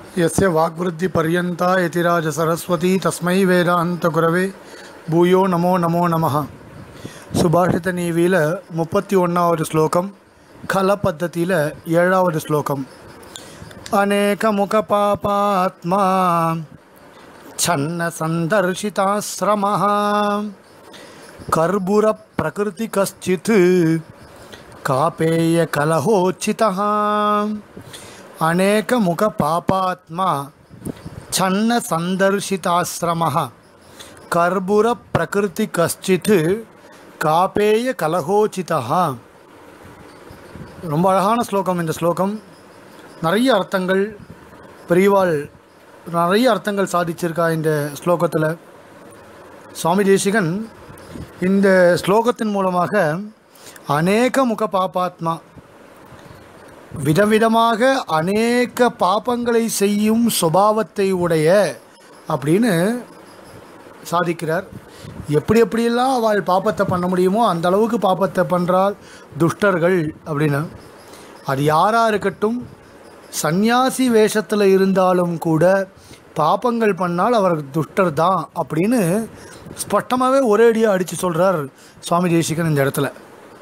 यस्य वाग्वृद्धिपर्यन्ता यतिराजसरस्वती तस्मै வேதாந்தகுரவே பூயோ நமோ நமோ நமः சுபாஷித நீவியில் முப்பத்தி ஒன்றாவது ஸ்லோகம் கல பத்ததியில் ஏழாவது ஸ்லோகம் अनेकमुखपापात्मा छन्नसन्दर्शिताश्रमः कर्बुरप्रकृतिकश्चित् कापेयकलहोचितः अनेकमुखपापात्मा छन्नसन्दर्शिताश्रमः कर्बुरप्रकृतिकश्चित् कापेयकलहोचितः ரொம்ப அழகான ஸ்லோகம் இந்த ஸ்லோகம் நிறைய அர்த்தங்கள் பெரியவாள் நிறைய அர்த்தங்கள் சாதிச்சிருக்கா இந்த ஸ்லோகத்தில் சுவாமி தேசிகன் இந்த ஸ்லோகத்தின் மூலமாக அநேக முக பாபாத்மா விதவிதமாக அநேக பாபங்களை செய்யும் சுபாவத்தை உடைய அப்படின்னு சாதிக்கிறார் எப்படி எப்படியெல்லாம் அவள் பாப்பத்தை பண்ண முடியுமோ அந்த அளவுக்கு பாப்பத்தை பண்ணுறாள் துஷ்டர்கள் அப்படின்னு அது யாராக இருக்கட்டும் சந்நியாசி வேஷத்தில் இருந்தாலும் கூட பாப்பங்கள் பண்ணால் அவர் துஷ்டர் தான் அப்படின்னு ஸ்பஷ்டமாகவே ஒரே அடியாக அடித்து சொல்கிறார் சுவாமி தேசிகன் இந்த இடத்துல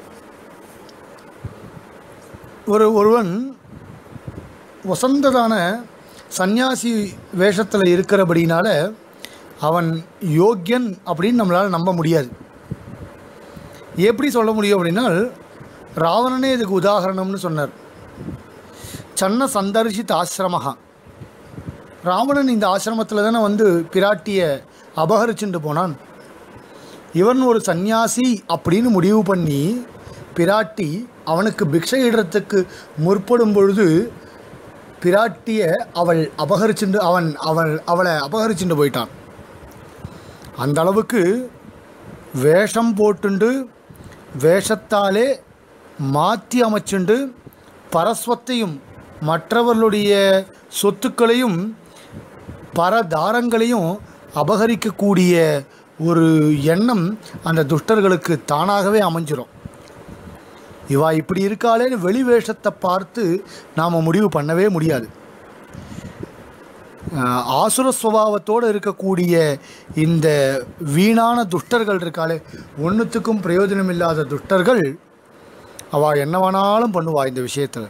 ஒரு ஒருவன் வசந்ததான சந்நியாசி வேஷத்தில் இருக்கிறபடினால அவன் யோக்கியன் அப்படின்னு நம்மளால் நம்ப முடியாது எப்படி சொல்ல முடியும் அப்படின்னா ராவணனே இதுக்கு உதாகரணம்னு சொன்னார் சன்ன சந்தர்ஷித் ஆசிரமஹா ராவணன் இந்த ஆசிரமத்தில் தானே வந்து பிராட்டியை அபகரிச்சுட்டு போனான் இவன் ஒரு சந்நியாசி அப்படின்னு முடிவு பண்ணி பிராட்டி அவனுக்கு பிக்ஷை இடத்துக்கு முற்படும் பொழுது பிராட்டியை அவள் அபகரிச்சுண்டு அவன் அவள் அவளை அபகரிச்சுட்டு போயிட்டான் அந்த அளவுக்கு வேஷம் போட்டுண்டு வேஷத்தாலே மாற்றி அமைச்சுண்டு பரஸ்வத்தையும் மற்றவர்களுடைய சொத்துக்களையும் பரதாரங்களையும் அபகரிக்கக்கூடிய ஒரு எண்ணம் அந்த துஷ்டர்களுக்கு தானாகவே அமைஞ்சிரும் இவா இப்படி இருக்காளேன்னு வெளி வேஷத்தை பார்த்து நாம் முடிவு பண்ணவே முடியாது ஆஹ் ஆசுர சுபாவத்தோடு இருக்கக்கூடிய இந்த வீணான துஷ்டர்கள் இருக்காளே ஒன்றுத்துக்கும் பிரயோஜனம் இல்லாத துஷ்டர்கள் அவள் என்ன வேணாலும் பண்ணுவா இந்த விஷயத்தில்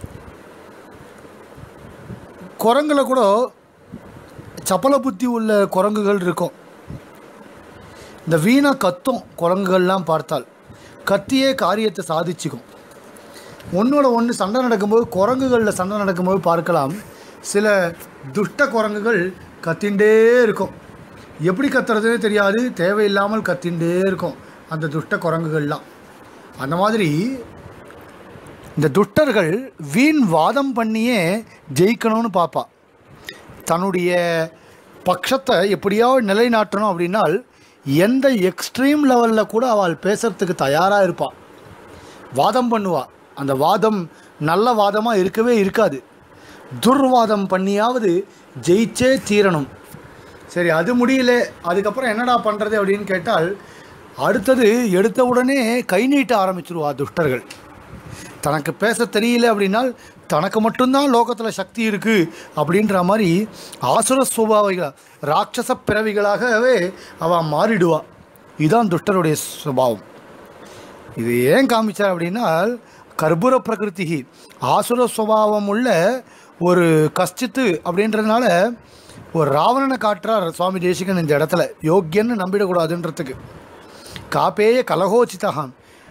குரங்குல கூட சப்பல புத்தி உள்ள குரங்குகள் இருக்கும் இந்த வீணா கத்தும் குரங்குகள்லாம் பார்த்தால் கத்தியே காரியத்தை சாதிச்சுக்கும் ஒன்றோட ஒன்று சண்டை நடக்கும்போது குரங்குகளில் சண்டை நடக்கும்போது பார்க்கலாம் சில துஷ்ட குரங்குகள் கத்தின்ண்டே இருக்கும் எப்படி கத்துறதுனே தெரியாது தேவையில்லாமல் கத்தின்ண்டே இருக்கும் அந்த துஷ்ட குரங்குகள்லாம் அந்த மாதிரி இந்த துஷ்டர்கள் வீண் வாதம் பண்ணியே ஜெயிக்கணும்னு பார்ப்பா தன்னுடைய பட்சத்தை எப்படியாவது நிலைநாட்டணும் அப்படின்னால் எந்த எக்ஸ்ட்ரீம் லெவலில் கூட அவள் பேசுறதுக்கு தயாராக இருப்பாள் வாதம் பண்ணுவா அந்த வாதம் நல்ல வாதமாக இருக்கவே இருக்காது துர்வாதம் பண்ணியாவது ஜெயிச்சே தீரணும் சரி அது முடியல அதுக்கப்புறம் என்னடா பண்ணுறது அப்படின்னு கேட்டால் அடுத்தது எடுத்த உடனே கை நீட்ட ஆரம்பிச்சிருவா துஷ்டர்கள் தனக்கு பேச தெரியல அப்படின்னால் தனக்கு மட்டும்தான் லோகத்தில் சக்தி இருக்குது அப்படின்ற மாதிரி ஆசுர சுபாவிகள் ராட்சச பிறவிகளாகவே அவள் மாறிடுவா இதுதான் துஷ்டருடைய சுபாவம் இது ஏன் காமிச்சார் அப்படின்னா கர்ப்பூர பிரகிருதி ஆசுர சுபாவம் உள்ள ஒரு கஷ்டித்து அப்படின்றதுனால ஒரு ராவணனை காட்டுறார் சுவாமி தேசிகன் இந்த இடத்துல யோக்கியன்னு நம்பிடக்கூடாதுன்றதுக்கு காப்பேய கலகோச்சிதகான்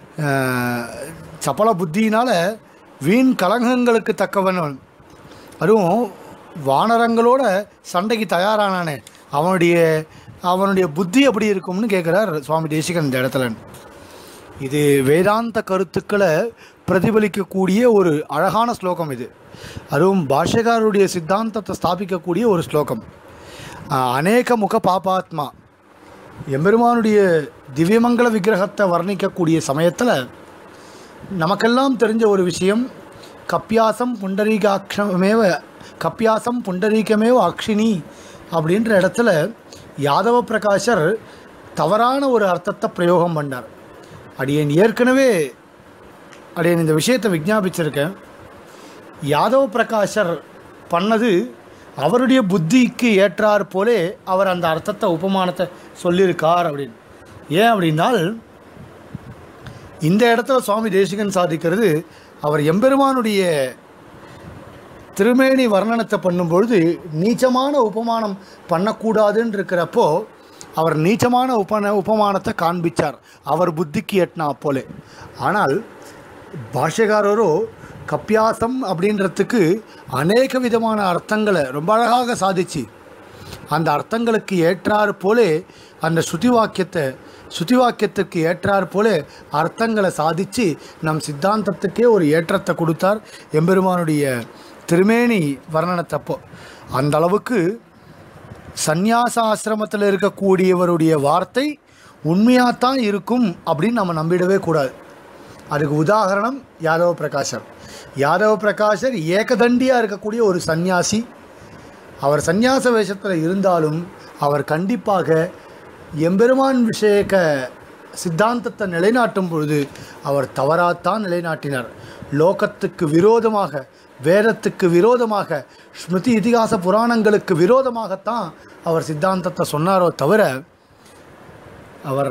சப்பல புத்தியினால் வீண் கலகங்களுக்கு தக்கவன் அதுவும் வானரங்களோட சண்டைக்கு தயாரானானே அவனுடைய அவனுடைய புத்தி எப்படி இருக்கும்னு கேட்குறார் சுவாமி தேசிகன் இந்த இடத்துல இது வேதாந்த கருத்துக்களை பிரதிபலிக்கக்கூடிய ஒரு அழகான ஸ்லோகம் இது அதுவும் பாஷ்யக்காரருடைய சித்தாந்தத்தை ஸ்தாபிக்கக்கூடிய ஒரு ஸ்லோகம் ஆஹ், அநேக முக பாபாத்மா எம்பெருமானுடைய திவ்யமங்கல விக்கிரகத்தை வர்ணிக்கக்கூடிய சமயத்தில் நமக்கெல்லாம் தெரிஞ்ச ஒரு விஷயம் கப்பியாசம் புண்டரீகாட்சமேவ கப்பியாசம் புண்டரீகமேவ அக்ஷினி அப்படின்ற இடத்துல யாதவ பிரகாஷர் தவறான ஒரு அர்த்தத்தை பிரயோகம் பண்ணார் அடியேன் ஏற்கனவே அடியேன் இந்த விஷயத்தை விஞ்ஞாபிச்சிருக்கேன் யாதவ பிரகாஷர் பண்ணது அவருடைய புத்திக்கு ஏற்றார் போலே அவர் அந்த அர்த்தத்தை உபமானத்தை சொல்லியிருக்கார் அப்படின்னு ஏன் அப்படின்னால் இந்த இடத்துல சுவாமி தேசிகன் சாதிக்கிறது அவர் எம்பெருமானுடைய திருமேனி வர்ணனத்தை பண்ணும்பொழுது நீச்சமான உபமானம் பண்ணக்கூடாதுன்னு இருக்கிறப்போ அவர் நீச்சமான உபன உபமானத்தை காண்பிச்சார் அவர் புத்திக்கு எட்டினா போலே ஆனால் பாஷ்யக்காரரோ கப்பியாசம் அப்படின்றதுக்கு அநேக விதமான அர்த்தங்களை ரொம்ப அழகாக சாதிச்சு அந்த அர்த்தங்களுக்கு ஏற்றாறு போலே அந்த ஸ்ருதி வாக்கியத்தை ஸ்ருதி வாக்கியத்துக்கு ஏற்றாறு போலே அர்த்தங்களை சாதித்து நம் சித்தாந்தத்துக்கே ஒரு ஏற்றத்தை கொடுத்தார் எம்பெருமானுடைய திருமேனி வர்ணனத்தப்போ அந்த அளவுக்கு சந்நியாச ஆசிரமத்தில் இருக்கக்கூடியவருடைய வார்த்தை உண்மையாகத்தான் இருக்கும் அப்படின்னு நம்ம நம்பிடவே கூடாது அதுக்கு உதாரணம் யாதவ பிரகாஷர் யாதவ பிரகாஷர் ஏகதண்டியாக இருக்கக்கூடிய ஒரு சந்நியாசி அவர் சந்நியாச வேஷத்தில் இருந்தாலும் அவர் கண்டிப்பாக எம்பெருமான் விஷயக்க சித்தாந்தத்தை நிலைநாட்டும் பொழுது அவர் தவறாத்தான் நிலைநாட்டினார் லோகத்துக்கு விரோதமாக வேதத்துக்கு விரோதமாக ஸ்மிருதி இதிகாச புராணங்களுக்கு விரோதமாகத்தான் அவர் சித்தாந்தத்தை சொன்னாரோ தவிர அவர்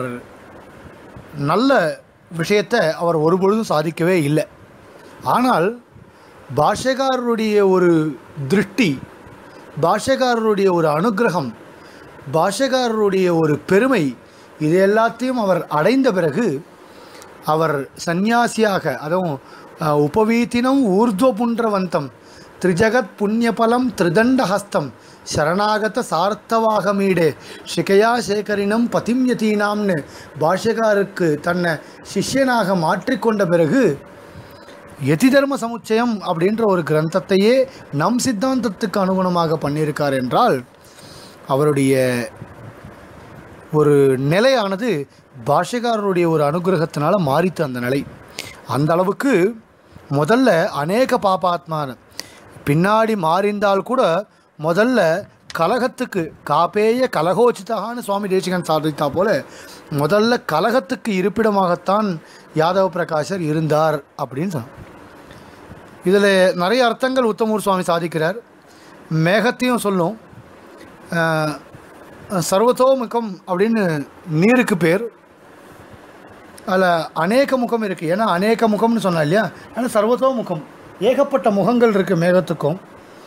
நல்ல விஷயத்தை அவர் ஒருபொழுதும் சாதிக்கவே இல்லை ஆனால் பாஷ்யக்காரருடைய ஒரு திருஷ்டி பாஷ்யக்காரருடைய ஒரு அனுக்கிரகம் பாஷ்யக்காரருடைய ஒரு பெருமை இது எல்லாத்தையும் அவர் அடைந்த பிறகு அவர் சந்நியாசியாக அதுவும் அஹ், உபவீத்தினம் ஊர்துவபுன்றவந்தம் திரிஜகத் புண்ணியபலம் திரிதண்டஹஸ்தம் சரணாகத சார்த்தவாகமீடே ஷிகையா சேகரினம் பதிம்யதீனாம்னு பாஷ்யக்காருக்கு தன்னை சிஷ்யனாக மாற்றிக்கொண்ட பிறகு யதி தர்ம சமுச்சயம் அப்படின்ற ஒரு கிரந்தத்தையே நம் சித்தாந்தத்துக்கு அனுகுணமாக பண்ணியிருக்கார் என்றால் அவருடைய ஒரு நிலையானது பாஷ்யக்காரருடைய ஒரு அனுகிரகத்தினால மாறித்து அந்த நிலை அந்த அளவுக்கு முதல்ல அநேக பாபாத்மான பின்னாடி மாறிந்தால் கூட முதல்ல கலகத்துக்கு காப்பேய கலகோச்சிதகான்னு சுவாமி தேசிகன் சாதித்தா போல முதல்ல கலகத்துக்கு இருப்பிடமாகத்தான் யாதவ பிரகாஷர் இருந்தார் அப்படின்னு சொன்னார் இதில் நிறைய அர்த்தங்கள் உத்தமூர் சுவாமி சாதிக்கிறார் மேகத்தையும் சொல்லும் அஹ், சர்வதோமுகம் அப்படின்னு நீருக்கு பேர் அதில் அநேக முகம் இருக்குது ஏன்னா அநேக முகம்னு சொன்னா இல்லையா ஆனால் சர்வதோ முகம் ஏகப்பட்ட முகங்கள் இருக்குது மேகத்துக்கும்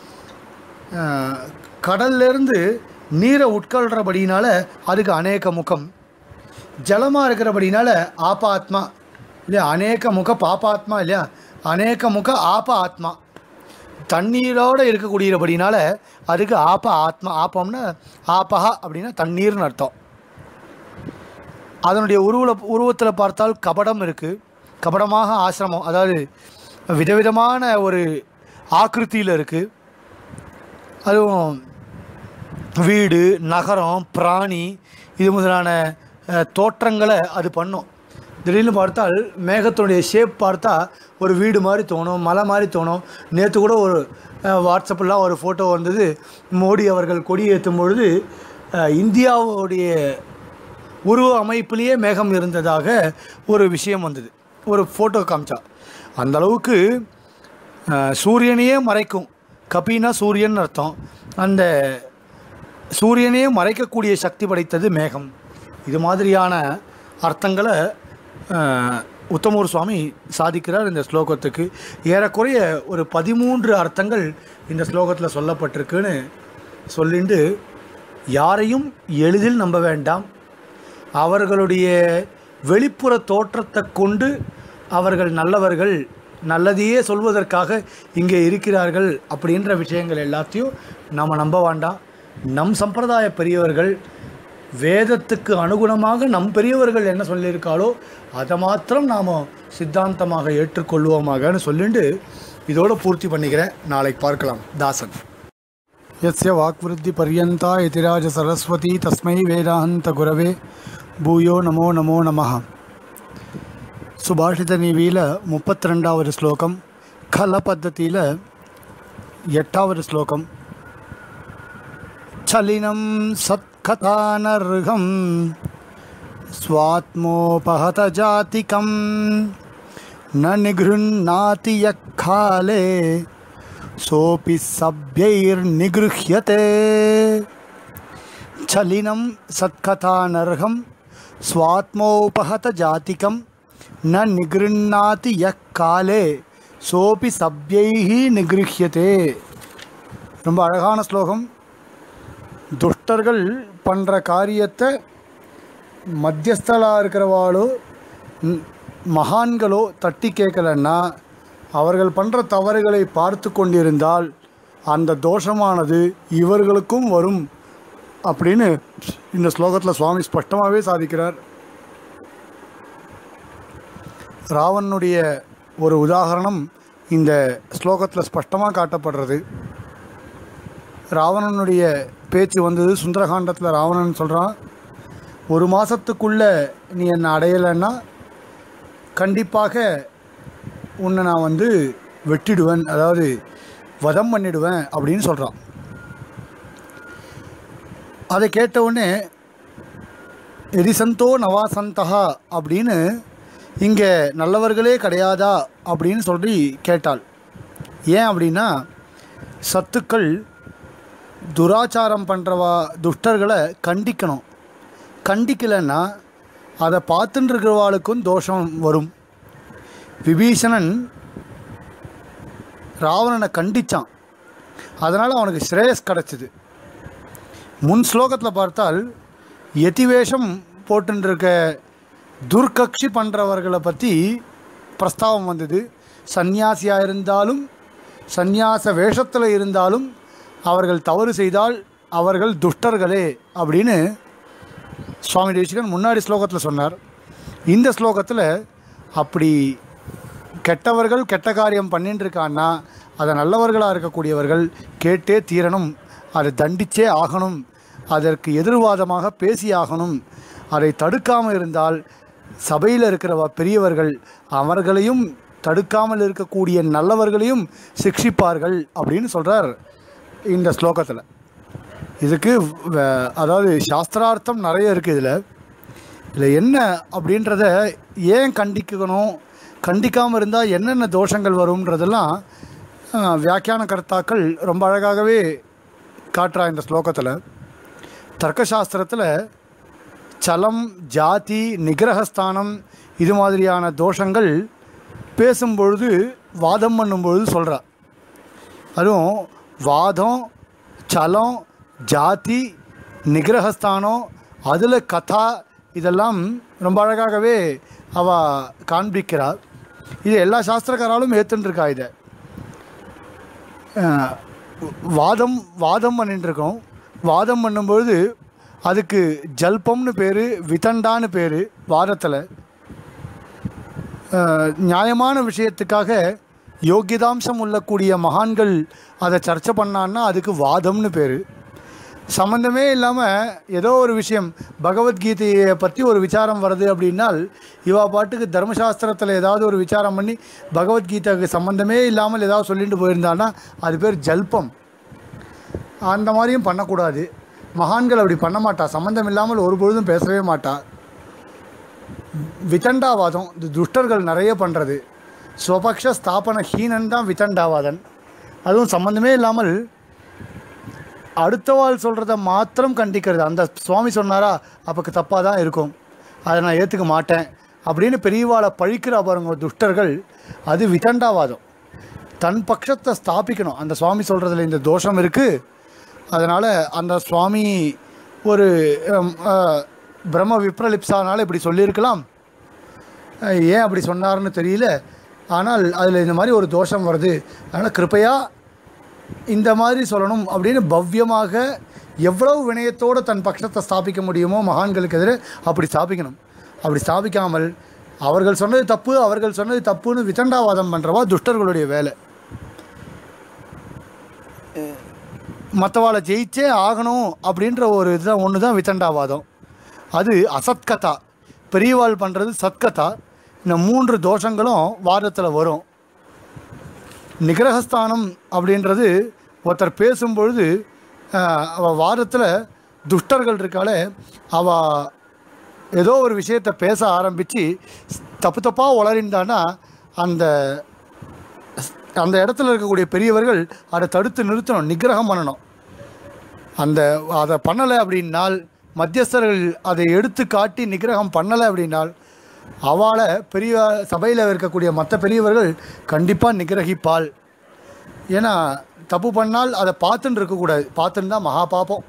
அஹ், கடல்லேருந்து நீரை உட்கொள்கிறபடினால அதுக்கு அநேக முகம் ஜலமாக இருக்கிறபடினால ஆபாத்மா இல்லையா அநேக முக பாபாத்மா இல்லையா அநேக முக ஆப ஆத்மா தண்ணீரோடு இருக்கக்கூடியபடினால அதுக்கு ஆப ஆத்மா ஆப்பம்னா ஆபஹா அப்படின்னா தண்ணீர்னு அர்த்தம் அதனுடைய உருவ உருவத்தில் பார்த்தால் கபடம் இருக்குது கபடமாக ஆசிரமம் அதாவது விதவிதமான ஒரு ஆக்கிருத்தியில் இருக்குது அதுவும் வீடு நகரம் பிராணி இது முதலான அஹ், தோற்றங்களை அது பண்ணும் திடீர்னு பார்த்தால் மேகத்தினுடைய ஷேப் பார்த்தா ஒரு வீடு மாதிரி தோணும் மலை மாதிரி தோணும் நேற்று கூட ஒரு அஹ், வாட்ஸ்அப்லாம் ஒரு ஃபோட்டோ வந்தது மோடி அவர்கள் கொடி ஏற்றும் பொழுது அஹ், இந்தியாவுடைய உருவ அமைப்பிலேயே மேகம் இருந்ததாக ஒரு விஷயம் வந்தது ஒரு ஃபோட்டோ காமிச்சா அந்த அளவுக்கு அஹ், சூரியனையே மறைக்கும் கபினா சூரியன் அர்த்தம் அந்த சூரியனையே மறைக்கக்கூடிய சக்தி படைத்தது மேகம் இது மாதிரியான அர்த்தங்களை அஹ், உத்தமூர் சுவாமி சாதிக்கிறார் இந்த ஸ்லோகத்துக்கு ஏறக்குறைய ஒரு பதிமூன்று அர்த்தங்கள் இந்த ஸ்லோகத்தில் சொல்லப்பட்டிருக்குன்னு சொல்லிட்டு யாரையும் எளிதில் நம்ப வேண்டாம் அவர்களுடைய வெளிப்புற தோற்றத்தை கொண்டு அவர்கள் நல்லவர்கள் நல்லதையே சொல்வதற்காக இங்கே இருக்கிறார்கள் அப்படின்ற விஷயங்கள் எல்லாத்தையும் நாம் நம்ப வேண்டாம் நம் சம்பிரதாய பெரியவர்கள் வேதத்துக்கு அனுகுணமாக நம் பெரியவர்கள் என்ன சொல்லியிருக்காளோ அதை மாத்திரம் நாம் சித்தாந்தமாக ஏற்றுக்கொள்வோமாகன்னு சொல்லிட்டு இதோட பூர்த்தி பண்ணிக்கிறேன் நாளைக்கு பார்க்கலாம் தாசன் यस्य वाक्वृद्धिपर्यन्ता यतिराज सरस्वती तस्मै वेदान्तगुरवे பூயோ நமோ நமோ நமः சுபாஷித நீவியில் முப்பத்தி ரெண்டாவது ஸ்லோகம் கல பத்ததியில் எட்டாவது ஸ்லோகம் சலினம் சத்கதானர்ஹம் ஸ்வாத்மோபஹத ஜாதிகம் ந நிகிருண்ணாதி யக்காலே सोऽपि सभ्यैर्निगृह्यते छलिनं सत्कथानर्हं स्वात्मोपहतजातिकं न निगृह्णाति यः काले सोऽपि सभ्यैः निगृह्यते ரொம்ப அழகான ஸ்லோகம் துஷ்டர்கள் பண்ணுற காரியத்தை மத்தியஸ்தலாக இருக்கிறவாளோ ம், மகான்களோ தட்டி கேட்கலன்னா அவர்கள் பண்ணுற தவறுகளை பார்த்து கொண்டிருந்தால் அந்த தோஷமானது இவர்களுக்கும் வரும் அப்படின்னு இந்த ஸ்லோகத்தில் சுவாமி ஸ்பஷ்டமாகவே சாதிக்கிறார் ராவனுடைய ஒரு உதாகரணம் இந்த ஸ்லோகத்தில் ஸ்பஷ்டமாக காட்டப்படுறது ராவணனுடைய பேச்சு வந்தது சுந்தரகாண்டத்தில் ராவணன் சொல்கிறான் ஒரு மாதத்துக்குள்ளே நீ என்னை அடையலைன்னா கண்டிப்பாக உன்னை நான் வந்து வெட்டிடுவேன் அதாவது வதம் பண்ணிடுவேன் அப்படின்னு சொல்கிறான் அதை கேட்ட உடனே எரிசந்தோ நவாசந்தகா அப்படின்னு இங்கே நல்லவர்களே கிடையாதா அப்படின்னு சொல்லி கேட்டாள் ஏன் அப்படின்னா சத்துக்கள் துராச்சாரம் பண்ணுறவா துஷ்டர்களை கண்டிக்கணும் கண்டிக்கலைன்னா அதை பார்த்துட்டு இருக்கிறவாளுக்கும் தோஷம் வரும் விபீஷணன் ராவணனை கண்டிச்சான் அதனால் அவனுக்கு ஸ்ரேயஸ் கிடச்சிது முன் ஸ்லோகத்தில் பார்த்தால் யதிவேஷம் போட்டுருக்க துர்க்கட்சி பண்ணுறவர்களை பற்றி பிரஸ்தாவம் வந்தது சந்நியாசியாக இருந்தாலும் சந்நியாச வேஷத்தில் இருந்தாலும் அவர்கள் தவறு செய்தால் அவர்கள் துஷ்டர்களே அப்படின்னு சுவாமி தேசிகன் முன்னாடி ஸ்லோகத்தில் சொன்னார் இந்த ஸ்லோகத்தில் அப்படி கெட்டவர்கள் கெட்ட காரியம் பண்ணிட்டு இருக்கான்னா அதை நல்லவர்களாக இருக்கக்கூடியவர்கள் கேட்டே தீரணும் அதை தண்டிச்சே ஆகணும் அதற்கு எதிர்வாதமாக பேசி ஆகணும் அதை தடுக்காமல் இருந்தால் சபையில் இருக்கிற பெரியவர்கள் அவர்களையும் தடுக்காமல் இருக்கக்கூடிய நல்லவர்களையும் சிக்ஷிப்பார்கள் அப்படின்னு சொல்கிறார் இந்த ஸ்லோகத்தில் இதுக்கு வ- அதாவது சாஸ்திரார்த்தம் நிறைய இருக்குது இதில் இதில் என்ன அப்படின்றத ஏன் கண்டிக்கணும் கண்டிக்காமல் இருந்தால் என்னென்ன தோஷங்கள் வரும்ன்றதெல்லாம் ஆ, வியாக்கியான கர்த்தாக்கள் ரொம்ப அழகாகவே காட்டுறா இந்த ஸ்லோகத்தில் தர்க்கசாஸ்திரத்தில் சலம் ஜாதி நிகிரகஸ்தானம் இது மாதிரியான தோஷங்கள் பேசும்பொழுது வாதம் பண்ணும்பொழுது சொல்கிறா அதுவும் வாதம் சலம் ஜாதி நிகிரகஸ்தானம் அதில் கதா இதெல்லாம் ரொம்ப அழகாகவே அவ காண்பிக்கிறார் இது எல்லா சாஸ்திரக்காராலும் ஏற்றுருக்கா இதை அஹ், வாதம் வாதம் பண்ணிட்டு இருக்கோம் வாதம் பண்ணும்பொழுது அதுக்கு ஜல்பம்னு பேர் விதண்டான்னு பேர் வாதத்தில் அஹ், நியாயமான விஷயத்துக்காக யோகியதாம்சம் உள்ளக்கூடிய மகான்கள் அதை சர்ச்சை பண்ணான்னா அதுக்கு வாதம்னு பேர் சம்மந்தமே இல்லாமல் ஏதோ ஒரு விஷயம் பகவத்கீதையை பற்றி ஒரு விசாரம் வருது அப்படின்னால் இவா பாட்டுக்கு தர்மசாஸ்திரத்தில் ஏதாவது ஒரு விசாரம் பண்ணி பகவத்கீதைக்கு சம்மந்தமே இல்லாமல் ஏதாவது சொல்லிட்டு போயிருந்தான்னா அது பேர் ஜல்பம் அந்த மாதிரியும் பண்ணக்கூடாது மகான்கள் அப்படி பண்ண மாட்டா சம்மந்தம் இல்லாமல் ஒரு பொழுதும் பேசவே மாட்டா விதண்டாவாதம் இது துஷ்டர்கள் நிறைய பண்ணுறது ஸ்வபக்ஷ ஸ்தாபன ஹீனன் தான் விதண்டாவாதன் அதுவும் சம்மந்தமே இல்லாமல் அடுத்தவாள் சொல்கிறத மாத்திரம் கண்டிக்கிறது அந்த சுவாமி சொன்னாரா அப்போக்கு தப்பாக தான் இருக்கும் அதை நான் ஏற்றுக்க மாட்டேன் அப்படின்னு பெரியவாளை பழிக்கிற பாருங்க துஷ்டர்கள் அது விதண்டாவாதம் தன் பட்சத்தை ஸ்தாபிக்கணும் அந்த சுவாமி சொல்கிறதுல இந்த தோஷம் இருக்குது அதனால் அந்த சுவாமி ஒரு ஹம், அஹ், பிரம்ம விப்ரலிப்சானால இப்படி சொல்லியிருக்கலாம் அஹ், ஏன் அப்படி சொன்னார்னு தெரியல ஆனால் அதில் இந்த மாதிரி ஒரு தோஷம் வருது அதனால் கிருப்பையா இந்த மாதிரி சொல்லணும் அப்படின்னு பவ்யமாக எவ்வளவு வினயத்தோடு தன் பட்சத்தை ஸ்தாபிக்க முடியுமோ மகான்களுக்கு எதிரே அப்படி ஸ்தாபிக்கணும் அப்படி ஸ்தாபிக்காமல் அவர்கள் சொன்னது தப்பு அவர்கள் சொன்னது தப்புன்னு விதண்டாவாதம் பண்ணுறவா துஷ்டர்களுடைய வேலை மற்றவாளை ஜெயிச்சே ஆகணும் அப்படின்ற ஒரு இதுதான் ஒன்று தான் விதண்டாவாதம் அது அசத்கதா பெரியவாள் பண்ணுறது சத்கதா இந்த மூன்று தோஷங்களும் வாதத்தில் வரும் நிகிரகஸ்தானம் அப்படின்றது ஒருத்தர் பேசும்பொழுது ஆஹ், அவ வாதத்தில் துஷ்டர்கள் இருக்காளே அவ ஏதோ ஒரு விஷயத்தை பேச ஆரம்பித்து தப்பு தப்பாக உளறிந்தானா அந்த அந்த இடத்துல இருக்கக்கூடிய பெரியவர்கள் அதை தடுத்து நிறுத்தணும் நிகிரகம் பண்ணணும் அந்த அதை பண்ணலை அப்படின்னால் மத்தியஸ்தர்கள் அதை எடுத்து காட்டி நிகிரகம் பண்ணலை அப்படின்னால் அவளை பெரிய சபையில் இருக்கக்கூடிய மற்ற பெரியவர்கள் கண்டிப்பாக நிகிரகிப்பாள் ஏன்னா தப்பு பண்ணால் அதை பார்த்துன்னு இருக்கக்கூடாது பார்த்துன்னு தான் மகா பாப்போம்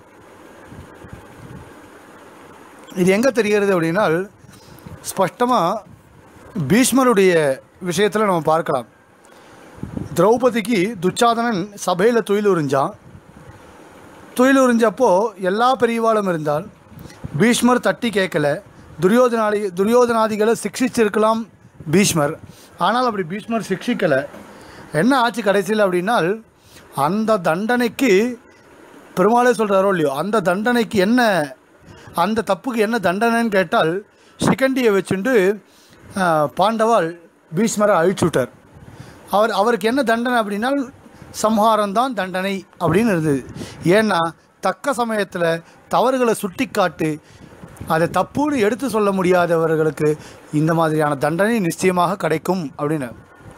இது எங்கே தெரிகிறது அப்படின்னால் ஸ்பஷ்டமாக பீஷ்மருடைய விஷயத்தில் நம்ம பார்க்கலாம் திரௌபதிக்கு துச்சாதனன் சபையில் துயில் உறிஞ்சான் துயில் உறிஞ்சப்போ எல்லா பெரியவாளும் இருந்தால் பீஷ்மர் தட்டி கேட்கல துரியோதனாதி துரியோதனாதிகளை சிக்ஷிச்சிருக்கலாம் பீஷ்மர் ஆனால் அப்படி பீஷ்மர் சிக்ஷிக்கலை என்ன ஆச்சு கடைசியில் அப்படின்னால் அந்த தண்டனைக்கு பெருமாளே சொல்கிறாரோ இல்லையோ அந்த தண்டனைக்கு என்ன அந்த தப்புக்கு என்ன தண்டனைன்னு கேட்டால் சிகண்டியை வச்சுண்டு ஆஹ், பாண்டவாள் பீஷ்மரை அழிச்சுட்டார் அவர் அவருக்கு என்ன தண்டனை அப்படின்னா சம்ஹாரம் தான் தண்டனை அப்படின்னு இருந்தது ஏன்னா தக்க சமயத்தில் தவறுகளை சுட்டி காட்டு அதை தப்புன்னு எடுத்து சொல்ல முடியாதவர்களுக்கு இந்த மாதிரியான தண்டனை நிச்சயமாக கிடைக்கும் அப்படின்னு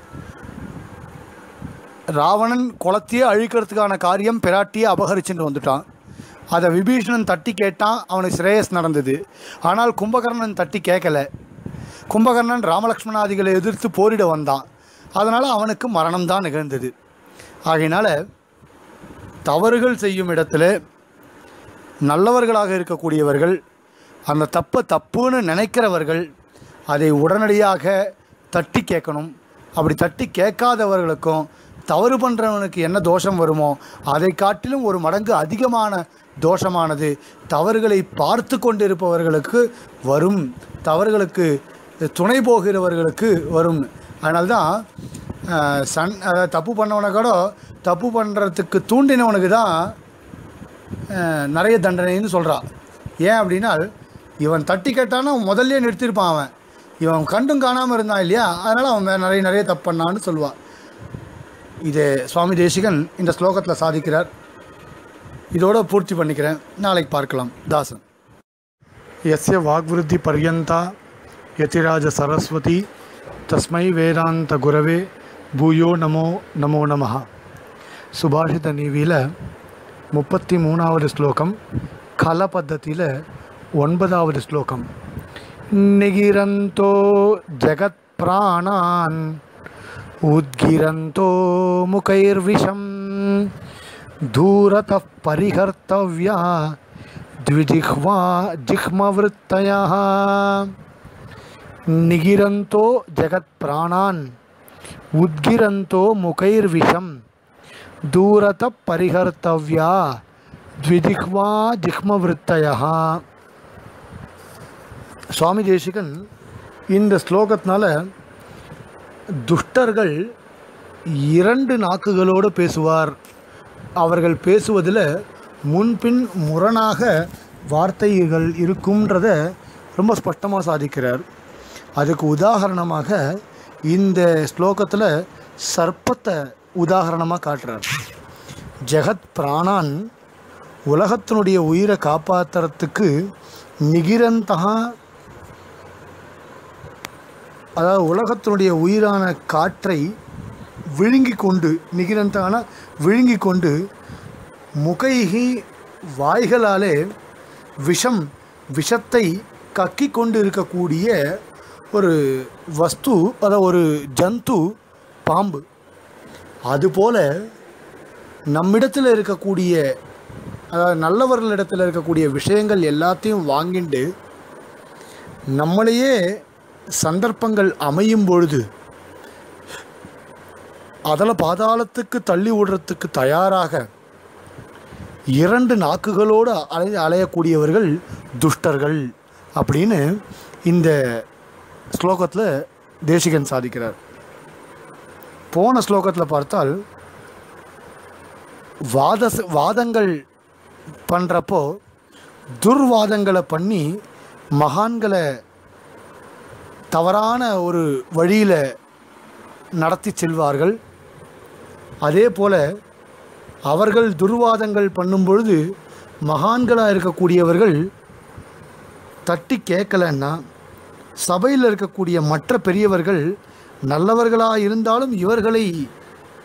ராவணன் குளத்தையே அழிக்கிறதுக்கான காரியம் பிராட்டியை அபகரிச்சுட்டு வந்துட்டான் அதை விபீஷணன் தட்டி கேட்டான் அவனுக்கு சிரேயஸ் நடந்தது ஆனால் கும்பகர்ணன் தட்டி கேட்கல கும்பகர்ணன் ராமலக்ஷ்மணாதிகளை எதிர்த்து போரிட வந்தான் அதனால் அவனுக்கு மரணம் தான் நிகழ்ந்தது ஆகையினால தவறுகள் செய்யும் இடத்துல நல்லவர்களாக இருக்கக்கூடியவர்கள் அந்த தப்பை தப்புன்னு நினைக்கிறவர்கள் அதை உடனடியாக தட்டி கேட்கணும் அப்படி தட்டி கேட்காதவர்களுக்கும் தவறு பண்ணுறவனுக்கு என்ன தோஷம் வருமோ அதை காட்டிலும் ஒரு மடங்கு அதிகமான தோஷமானது தவறுகளை பார்த்து கொண்டிருப்பவர்களுக்கு வரும் தவறுகளுக்கு துணை போகிறவர்களுக்கு வரும் அதனால்தான் அஹ், சன் அதாவது தப்பு பண்ணவனை கூட தப்பு பண்ணுறதுக்கு தூண்டினவனுக்கு தான் அஹ், நிறைய தண்டனைன்னு சொல்கிறான் ஏன் அப்படின்னா இவன் தட்டி கேட்டானா முதல்ல நிறுத்தியிருப்பான் அவன் இவன் கண்டும் காணாமல் இருந்தான் இல்லையா அதனால் அவன் மே- நிறைய நிறைய தப்பு பண்ணான்னு சொல்லுவான் இது சுவாமி தேசிகன் இந்த ஸ்லோகத்தில் சாதிக்கிறார் இதோட பூர்த்தி பண்ணிக்கிறேன் நாளைக்கு பார்க்கலாம் தாசன் यस्य वाग्वृद्धि पर्यन्ता यतिराज सरस्वती तस्मै வேதாந்த குரவே பூயோ நமோ நமோ நமः சுபாஷித நீவியில் முப்பத்தி மூணாவது ஸ்லோகம் கல பத்தத்தில் ஒன்பதாவது ஸ்லோகம் நிகிரந்தோ ஜெகத் பிராணான் உத்கிரந்தோ முகைர்விஷம் தூரतः परिहर्तव्या द्विजिह्वा जिह्मवृत्तयः निगिरन्तो जगत्प्राणान् उद्गिरन्तो मुखैर्विषं दूरतः परिहर्तव्या द्विजिह्वा जिह्मवृत्तयः சுவாமி தேசிகன் இந்த ஸ்லோகத்தினால துஷ்டர்கள் இரண்டு நாக்குகளோடு பேசுவார் அவர்கள் பேசுவதில் முன்பின் முரணாக வார்த்தைகள் இருக்கும்ன்றத ரொம்ப ஸ்பஷ்டமாக சாதிக்கிறார் அதுக்கு உதாரணமாக இந்த ஸ்லோகத்தில் சர்ப்பத்தை உதாரணமாக காட்டுறார் ஜெகத் பிராணான் உலகத்தினுடைய உயிரை காப்பாற்றுறதுக்கு நிகிரந்தகா அதாவது உலகத்தினுடைய உயிரான காற்றை விழுங்கி கொண்டு நிகிரந்தான விழுங்கி கொண்டு முகைகி வாய்களாலே விஷம் விஷத்தை கக்கி கொண்டு இருக்கக்கூடிய ஒரு வஸ்து அதாவது ஒரு ஜந்து பாம்பு அதுபோல் நம்மிடத்தில் இருக்கக்கூடிய அதாவது நல்லவர்களிடத்தில் இருக்கக்கூடிய விஷயங்கள் எல்லாத்தையும் வாங்கிண்டு நம்மளையே சந்தர்ப்பங்கள் அமையும் பொழுது அதில் பாதாளத்துக்கு தள்ளி விடுறதுக்கு தயாராக இரண்டு நாக்குகளோடு அலை அலையக்கூடியவர்கள் துஷ்டர்கள் அப்படின்னு இந்த ஸ்லோகத்தில் தேசிகன் சாதிக்கிறார் போன ஸ்லோகத்தில் பார்த்தால் வாத வாதங்கள் பண்ணுறப்போ துர்வாதங்களை பண்ணி மகான்களை தவறான ஒரு வழியில் நடத்தி செல்வார்கள் அதே போல் அவர்கள் துர்வாதங்கள் பண்ணும் பொழுது மகான்களாக இருக்கக்கூடியவர்கள் தட்டி கேட்கலன்னா சபையில் இருக்கக்கூடிய மற்ற பெரியவர்கள் நல்லவர்களாக இருந்தாலும் இவர்களை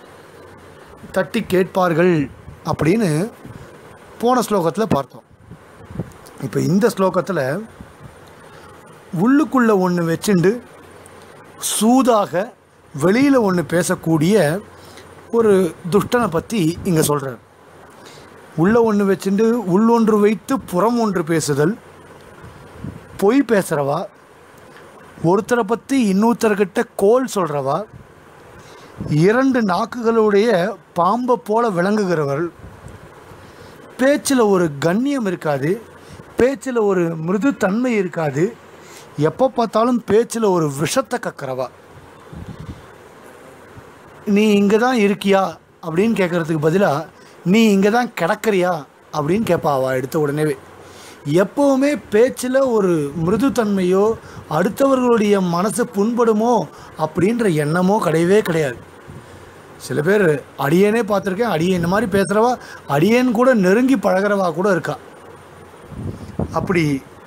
தட்டி கேட்பார்கள் அப்படின்னு போன ஸ்லோகத்தில் பார்த்தோம் இப்போ இந்த ஸ்லோகத்தில் உள்ளுக்குள்ளே ஒன்று வச்சுண்டு சூதாக வெளியில் ஒன்று பேசக்கூடிய ஒரு துஷ்டனை பற்றி இங்கே சொல்கிறார் உள்ள ஒன்று வச்சுண்டு உள்ளொன்று வைத்து புறம் ஒன்று பேசுதல் பொய் பேசுகிறவா ஒருத்தரை பற்றி இன்னொருத்தர்கிட்ட கோல் சொல்கிறவா இரண்டு நாக்குகளுடைய பாம்பை போல விளங்குகிறவர் பேச்சில் ஒரு கண்ணியம் இருக்காது பேச்சில் ஒரு மிருதுத்தன்மை இருக்காது எப்போ பார்த்தாலும் பேச்சில் ஒரு விஷத்தை கக்கிறவா நீ இங்கே தான் இருக்கியா அப்படின்னு கேட்குறதுக்கு பதிலாக நீ இங்கே தான் கிடக்கிறியா அப்படின்னு கேட்பா அவள் எடுத்த உடனேவே எப்போவுமே பேச்சில் ஒரு மிருதுத்தன்மையோ அடுத்தவர்களுடைய மனசு புண்படுமோ அப்படின்ற எண்ணமோ கிடையவே கிடையாது சில பேர் அடியேனே பார்த்துருக்கேன் அடியேன் இந்த மாதிரி பேசுகிறவா அடியேன் கூட நெருங்கி பழகிறவா கூட இருக்கா அப்படி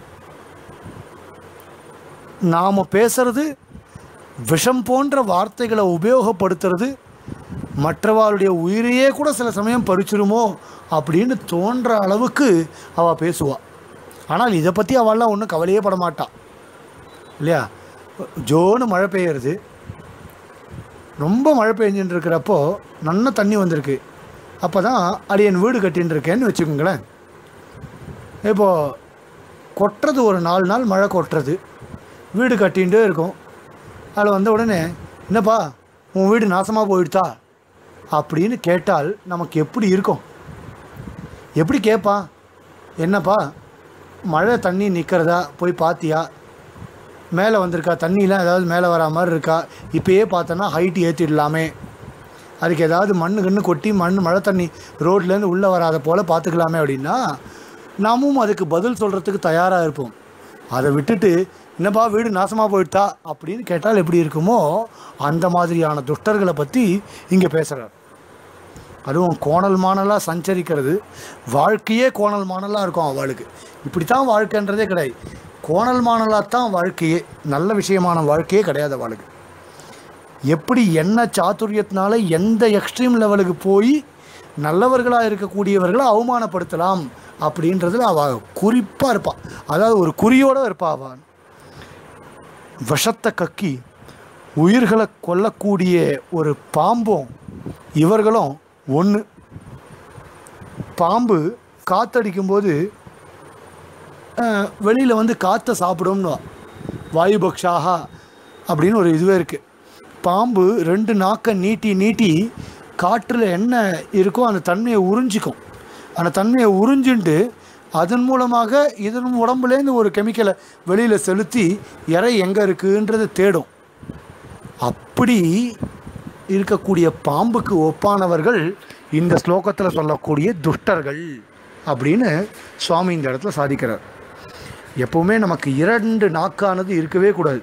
நாம் பேசுறது விஷம் போன்ற வார்த்தைகளை உபயோகப்படுத்துறது மற்றவாளுடைய உயிரையே கூட சில சமயம் பறிச்சிருமோ அப்படின்னு தோன்ற அளவுக்கு அவள் பேசுவாள் ஆனால் இதை பற்றி அவள்லாம் ஒன்றும் கவலையே பட மாட்டாள் இல்லையா ஜோன்னு மழை பெய்யறது ரொம்ப மழை பெஞ்சுட்டு இருக்கிறப்போ நல்ல தண்ணி வந்திருக்கு அப்போ தான் அடியன் வீடு கட்டின்னு இருக்கேன்னு வச்சுக்கோங்களேன் இப்போது கொட்டுறது ஒரு நாலு நாள் மழை கொட்டுறது வீடு கட்டிகிட்டே இருக்கும் அதில் வந்த உடனே என்னப்பா உன் வீடு நாசமாக போயிடுதா அப்படின்னு கேட்டால் நமக்கு எப்படி இருக்கும் எப்படி கேட்பா என்னப்பா மழை தண்ணி நிற்கிறதா போய் பார்த்தியா மேலே வந்திருக்கா தண்ணிலாம் ஏதாவது மேலே வரா மாதிரி இருக்கா இப்போயே பார்த்தோன்னா ஹைட் ஏற்றிடலாமே அதுக்கு ஏதாவது மண்ணு கண்ணு கொட்டி மண் மழை தண்ணி ரோட்லேருந்து உள்ளே வராத போல் பார்த்துக்கலாமே அப்படின்னா நாமும் அதுக்கு பதில் சொல்கிறதுக்கு தயாராக இருப்போம் அதை விட்டுட்டு என்னப்பா வீடு நாசமாக போயிட்டா அப்படின்னு கேட்டால் எப்படி இருக்குமோ அந்த மாதிரியான துஷ்டர்களை பற்றி இங்கே பேசுகிறார் அதுவும் கோணல் மாணலாக சஞ்சரிக்கிறது வாழ்க்கையே கோணல் மாணலாக இருக்கும் அவளுக்கு இப்படி தான் வாழ்க்கைன்றதே கிடையாது கோணல் மாணலாக தான் வாழ்க்கையே நல்ல விஷயமான வாழ்க்கையே கிடையாது அவளுக்கு எப்படி என்ன சாதுரியத்தினால எந்த எக்ஸ்ட்ரீம் லெவலுக்கு போய் நல்லவர்களாக இருக்கக்கூடியவர்களை அவமானப்படுத்தலாம் அப்படின்றதுல அவள் குறிப்பாக இருப்பாள் அதாவது ஒரு குறியோடு இருப்பாள் அவள் விஷத்தை கக்கி உயிர்களை கொல்லக்கூடிய ஒரு பாம்பும் இவர்களும் ஒன்று பாம்பு காத்தடிக்கும்போது வெளியில் வந்து காற்றை சாப்பிடும்னு வாயுபக்ஷாகா அப்படின்னு ஒரு இதுவே இருக்குது பாம்பு ரெண்டு நாக்கை நீட்டி நீட்டி காற்றில் என்ன இருக்கோ அந்த தன்மையை உறிஞ்சிக்கும் அந்த தன்மையை உறிஞ்சிண்டு அதன் மூலமாக இதன் உடம்புலேருந்து ஒரு கெமிக்கலை வெளியில் செலுத்தி இறை எங்கே இருக்குன்றதை தேடும் அப்படி இருக்கக்கூடிய பாம்புக்கு ஒப்பானவர்கள் இந்த ஸ்லோகத்தில் சொல்லக்கூடிய துஷ்டர்கள் அப்படின்னு சுவாமி இந்த இடத்துல சாதிக்கிறார் எப்பவுமே நமக்கு இரண்டு நாக்கானது இருக்கவே கூடாது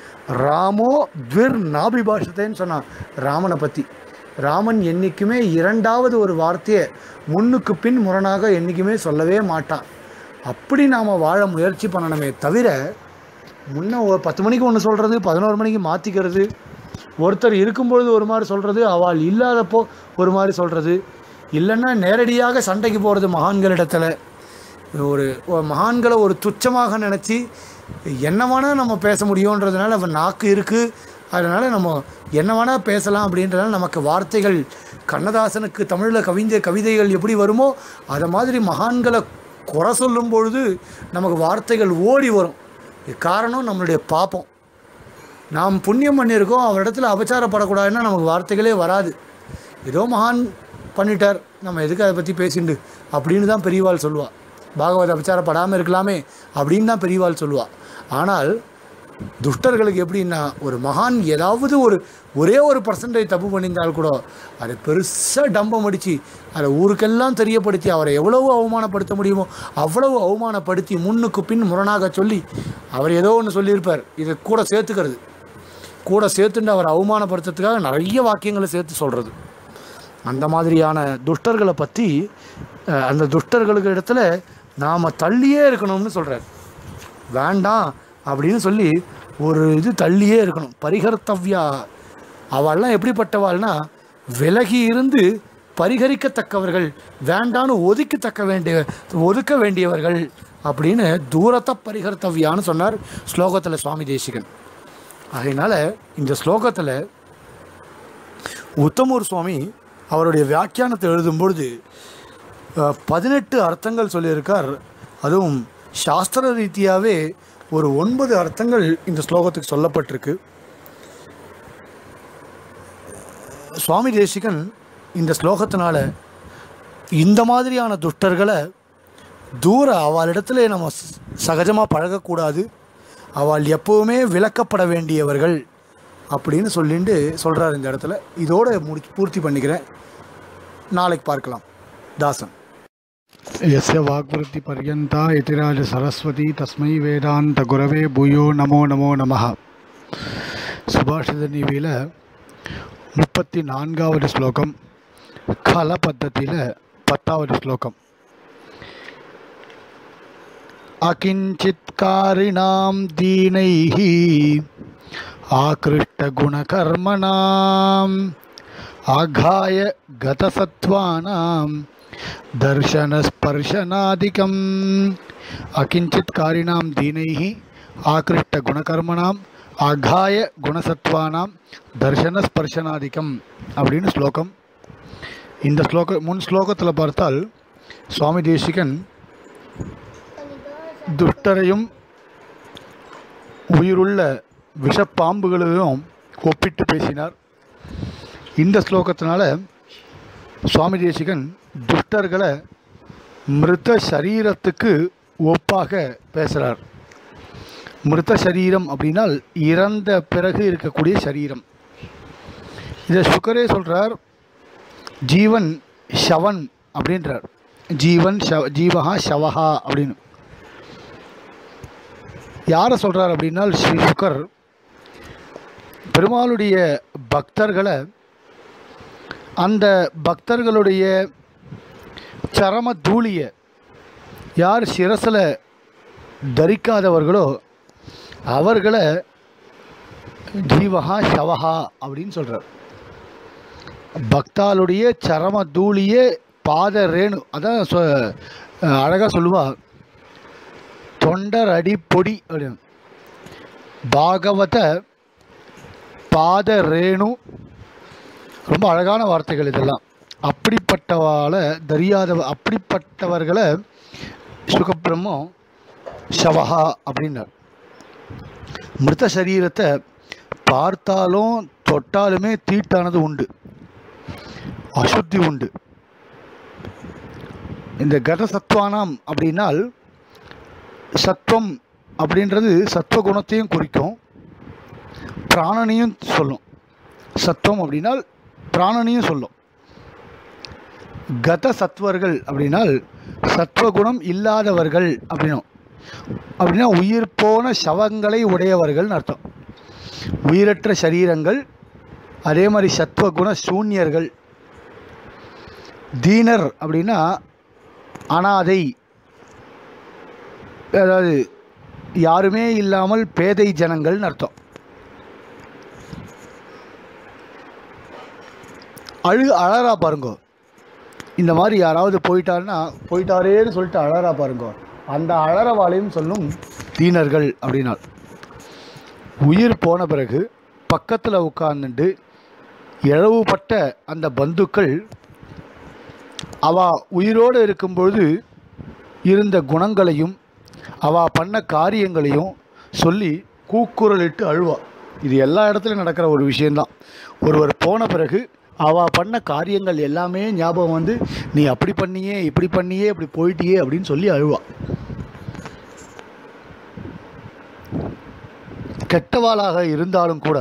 ராமோ துவிர் நாபிபாஷத்தைன்னு சொன்னான் ராமனை பற்றி ராமன் என்றைக்குமே இரண்டாவது ஒரு வார்த்தையை முன்னுக்கு பின் முரணாக என்றைக்குமே சொல்லவே மாட்டான் அப்படி நாம் வாழ முயற்சி பண்ணணுமே தவிர முன்ன ஒரு பத்து மணிக்கு ஒன்று சொல்கிறது பதினோரு மணிக்கு மாற்றிக்கிறது ஒருத்தர் இருக்கும்பொழுது ஒரு மாதிரி சொல்கிறது அவள் இல்லாதப்போ ஒரு மாதிரி சொல்கிறது இல்லைன்னா நேரடியாக சண்டைக்கு போகிறது மகான்களிடத்தில் ஒரு ஒரு மகான்களை ஒரு துச்சமாக நினச்சி என்ன வேணால் நம்ம பேச முடியுன்றதுனால அவன் நாக்கு இருக்குது அதனால் நம்ம என்ன வேணால் பேசலாம் அப்படின்றதுனால நமக்கு வார்த்தைகள் கண்ணதாசனுக்கு தமிழில் கவிஞர் கவிதைகள் எப்படி வருமோ அதை மாதிரி மகான்களை குறை சொல்லும் பொழுது நமக்கு வார்த்தைகள் ஓடி வரும் காரணம் நம்மளுடைய பாப்பம் நாம் புண்ணியம் பண்ணியிருக்கோம் அவரிடத்துல அபச்சாரப்படக்கூடாதுன்னா நமக்கு வார்த்தைகளே வராது ஏதோ மகான் பண்ணிட்டார் நம்ம எதுக்கு அதை பற்றி பேசிண்டு அப்படின்னு தான் பெரியவாள் சொல்லுவாள் பாகவத அபச்சாரப்படாமல் இருக்கலாமே அப்படின்னு தான் பெரியவாள் சொல்லுவாள் ஆனால் துஷ்டர்களுக்கு எப்படின்னா ஒரு மகான் ஏதாவது ஒரு ஒரே ஒரு பர்சன்டேஜ் தப்பு பண்ணியிருந்தால் கூட அதை பெருசாக டம்பம் அடித்து அதை ஊருக்கெல்லாம் தெரியப்படுத்தி அவரை எவ்வளவு அவமானப்படுத்த முடியுமோ அவ்வளவு அவமானப்படுத்தி முன்னுக்கு பின் முரணாக சொல்லி அவர் ஏதோ ஒன்று சொல்லியிருப்பார் இதை கூட சேர்த்துக்கிறது கூட சேர்த்துட்டு அவரை அவமானப்படுத்துறதுக்காக நிறைய வாக்கியங்களை சேர்த்து சொல்கிறது அந்த மாதிரியான துஷ்டர்களை பற்றி அஹ், அந்த துஷ்டர்களுக்கு இடத்துல நாம் தள்ளியே இருக்கணும்னு சொல்கிறார் வேண்டாம் அப்படின்னு சொல்லி ஒரு இது தள்ளியே இருக்கணும் பரிகர்த்தவ்யா அவள்லாம் எப்படிப்பட்டவாள்னா விலகி இருந்து பரிகரிக்கத்தக்கவர்கள் வேண்டான்னு ஒதுக்கத்தக்க வேண்டிய ஒதுக்க வேண்டியவர்கள் அப்படின்னு தூரத்தை பரிகர்த்தவியான்னு சொன்னார் ஸ்லோகத்தில் சுவாமி தேசிகன் அதனால் இந்த ஸ்லோகத்தில் உத்தமூர் சுவாமி அவருடைய வியாக்கியானத்தை எழுதும் பொழுது அஹ், பதினெட்டு அர்த்தங்கள் சொல்லியிருக்கார் அதுவும் சாஸ்திர ரீதியாகவே ஒரு ஒன்பது அர்த்தங்கள் இந்த ஸ்லோகத்துக்கு சொல்லப்பட்டிருக்கு சுவாமி தேசிகன் இந்த ஸ்லோகத்தினால இந்த மாதிரியான துஷ்டர்களை தூர அவளிடத்துல நம்ம சகஜமாக பழகக்கூடாது அவள் எப்போவுமே விலக்கப்பட வேண்டியவர்கள் அப்படின்னு சொல்லிட்டு சொல்கிறார் இந்த இடத்துல இதோட முடி பூர்த்தி பண்ணிக்கிறேன் நாளைக்கு பார்க்கலாம் தாசன் यस्य वाग्वृत्तिपर्यन्ता यतिराजसरस्वती तस्मै वेदान्तगुरवे भूयो நமோ நமோ நமः சுபாஷித நீவியில் முப்பத்தி நான்காவது ஸ்லோகம் கல பத்தத்தியில் பத்தாவது ஸ்லோகம் அகிஞ்சித்காரிணாம் தீனைः ஆகிருஷ்டகுணகர்மணாம் ஆகாய கதசத்வானாம் दर्शनस्पर्शनादिकम् अकिञ्चित्कारिणां दीनैः ஆகிருஷ்டகுணகர்மனாம் ஆகாய குணசத்வானாம் தர்சனஸ்பர்ஷனாதிக்கம் அப்படின்னு ஸ்லோகம் இந்த ஸ்லோக முன் ஸ்லோகத்தில் பார்த்தால் சுவாமி தேசிகன் துஷ்டரையும் உயிருள்ள விஷப்பாம்புகளையும் ஒப்பிட்டு பேசினார் இந்த ஸ்லோகத்தினால சுவாமி தேசிகன் துஷ்டர்களை மிருத சரீரத்துக்கு ஒப்பாக பேசுகிறார் மிருத சரீரம் அப்படின்னால் இறந்த பிறகு இருக்கக்கூடிய சரீரம் இதை சுக்கரே சொல்கிறார் ஜீவன் ஷவன் அப்படின்றார் ஜீவன் ஷவ ஜீவஹா ஷவஹா அப்படின்னு யாரை சொல்கிறார் அப்படின்னால் ஸ்ரீ சுக்கர் பெருமாளுடைய பக்தர்களை அந்த பக்தர்களுடைய சரம தூளியை யார் சிரசில் தரிக்காதவர்களோ அவர்களை ஜீவஹா ஷவஹா அப்படின்னு சொல்கிறார் பக்தாளுடைய சரம தூளியே பாத ரேணு அதான் சொ அழகாக சொல்லுவா தொண்டர் அடி பொடி அப்படின்னு பாகவத பாத ரேணு ரொம்ப அழகான வார்த்தைகள் இதெல்லாம் அப்படிப்பட்டவாளை தெரியாத அப்படிப்பட்டவர்களை சுகபிரம்மம் ஷவஹா அப்படின்னார் மிருத சரீரத்தை பார்த்தாலும் தொட்டாலுமே தீட்டானது உண்டு அசுத்தி உண்டு இந்த கத சத்வானாம் அப்படின்னால் சத்வம் அப்படின்றது சத்துவ குணத்தையும் குறிக்கும் பிராணனையும் சொல்லும் சத்துவம் அப்படின்னால் பிராணனையும் சொல்லும் கத சத்வர்கள் அப்படின்னால் சத்வகுணம் இல்லாதவர்கள் அப்படின்னும் அப்படின்னா உயிர் போன சவங்களை உடையவர்கள்னு அர்த்தம் உயிரற்ற சரீரங்கள் அதே மாதிரி சத்வகுண சூன்யர்கள் தீனர் அப்படின்னா அனாதை அதாவது யாருமே இல்லாமல் பேதை ஜனங்கள்னு அர்த்தம் அழு அழறா பாருங்க இந்த மாதிரி யாராவது போயிட்டாருன்னா போயிட்டாரேன்னு சொல்லிட்டு அழறா பாருங்க அந்த அழறவாளையும் சொல்லும் தீனர்கள் அப்படின்னால் உயிர் போன பிறகு பக்கத்தில் உட்கார்ந்துட்டு இழவுபட்ட அந்த பந்துக்கள் அவ உயிரோடு இருக்கும்பொழுது இருந்த குணங்களையும் அவ பண்ண காரியங்களையும் சொல்லி கூக்குரலிட்டு அழுவா இது எல்லா இடத்துலையும் நடக்கிற ஒரு விஷயந்தான் ஒருவர் போன பிறகு அவ பண்ண காரியங்கள் எல்லாமே ஞாபகம் வந்து நீ அப்படி பண்ணியே இப்படி பண்ணியே இப்படி போயிட்டியே அப்படின்னு சொல்லி அழுவா கெட்டவாளாக இருந்தாலும் கூட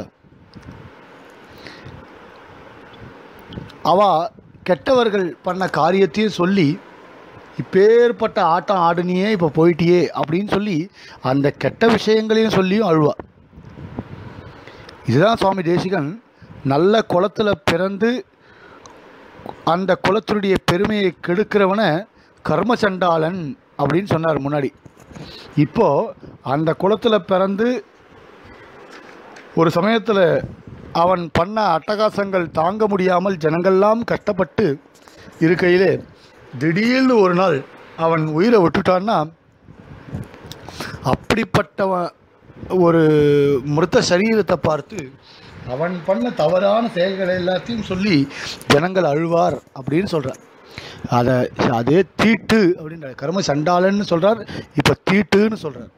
அவ கெட்டவர்கள் பண்ண காரியத்தையும் சொல்லி இப்பேற்பட்ட ஆட்டம் ஆடுனியே இப்போ போயிட்டியே அப்படின்னு சொல்லி அந்த கெட்ட விஷயங்களையும் சொல்லியும் அழுவா இதுதான் சுவாமி தேசிகன் நல்ல குளத்தில் பிறந்து அந்த குலத்தினுடைய பெருமையை கெடுக்கிறவனை கர்மசண்டாளன் அப்படின்னு சொன்னார் முன்னாடி இப்போ அந்த குளத்தில் பிறந்து ஒரு சமயத்தில் அவன் பண்ண அட்டகாசங்கள் தாங்க முடியாமல் ஜனங்கள்லாம் கஷ்டப்பட்டு இருக்கையிலே திடீர்னு ஒரு நாள் அவன் உயிரை விட்டுட்டான்னா அப்படிப்பட்டவன் ஒரு மிருத்த சரீரத்தை பார்த்து அவன் பண்ண தவறான செயல்களை எல்லாத்தையும் சொல்லி ஜனங்கள் அழுவார் அப்படின்னு சொல்கிறார் அதை அதே தீட்டு அப்படின்ற கர்ம சண்டாளன்னு சொல்கிறார் இப்போ தீட்டுன்னு சொல்கிறார்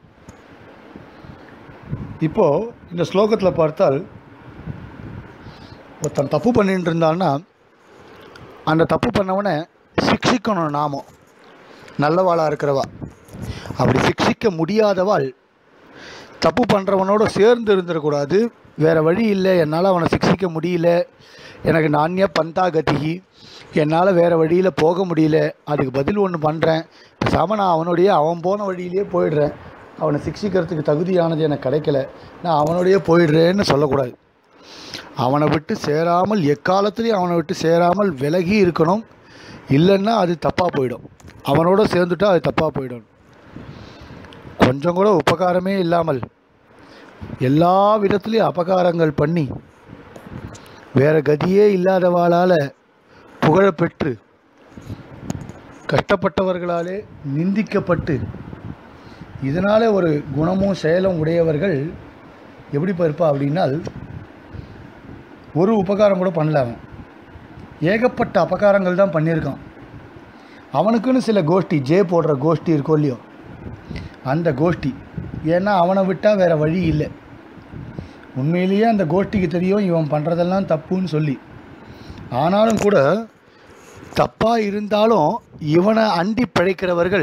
இப்போ இந்த ஸ்லோகத்தில் பார்த்தால் ஒருத்தன் தப்பு பண்ணிட்டு இருந்தான்னா அந்த தப்பு பண்ணவனை சிக்ஷிக்கணும் நாமம் நல்லவாளாக இருக்கிறவா அப்படி சிக்ஷிக்க முடியாதவாள் தப்பு பண்ணுறவனோட சேர்ந்து இருந்துடக்கூடாது வேறு வழி இல்லை என்னால் அவனை சிக்ஷிக்க முடியல எனக்கு நானிய பந்தா கதிகி என்னால் வேறு வழியில் போக முடியல அதுக்கு பதில் ஒன்று பண்ணுறேன் பேசாமல் நான் அவனுடைய அவன் போன வழியிலே போயிடுறேன் அவனை சிக்ஷிக்கிறதுக்கு தகுதியானது எனக்கு கிடைக்கல நான் அவனுடைய போயிடுறேன்னு சொல்லக்கூடாது அவனை விட்டு சேராமல் எக்காலத்துலேயும் அவனை விட்டு சேராமல் விலகி இருக்கணும் இல்லைன்னா அது தப்பாக போயிடும் அவனோட சேர்ந்துட்டா அது தப்பாக போயிடும் கொஞ்சம் கூட உபகாரமே இல்லாமல் எல்லா விதத்துலேயும் அபகாரங்கள் பண்ணி வேற கதியே இல்லாதவாளால் புகழப்பெற்று கஷ்டப்பட்டவர்களாலே நிந்திக்கப்பட்டு இதனால் ஒரு குணமும் செயலும் உடையவர்கள் எப்படி இருப்பா அப்படின்னால் ஒரு உபகாரம் கூட பண்ணல அவன் ஏகப்பட்ட அபகாரங்கள் தான் பண்ணியிருக்கான் அவனுக்குன்னு சில கோஷ்டி ஜே போடுற கோஷ்டி இருக்கோ இல்லையோ அந்த கோஷ்டி ஏன்னா அவனை விட்டால் வேறு வழி இல்லை உண்மையிலேயே அந்த கோஷ்டிக்கு தெரியும் இவன் பண்ணுறதெல்லாம் தப்புன்னு சொல்லி ஆனாலும் கூட தப்பாக இருந்தாலும் இவனை அண்டி பிழைக்கிறவர்கள்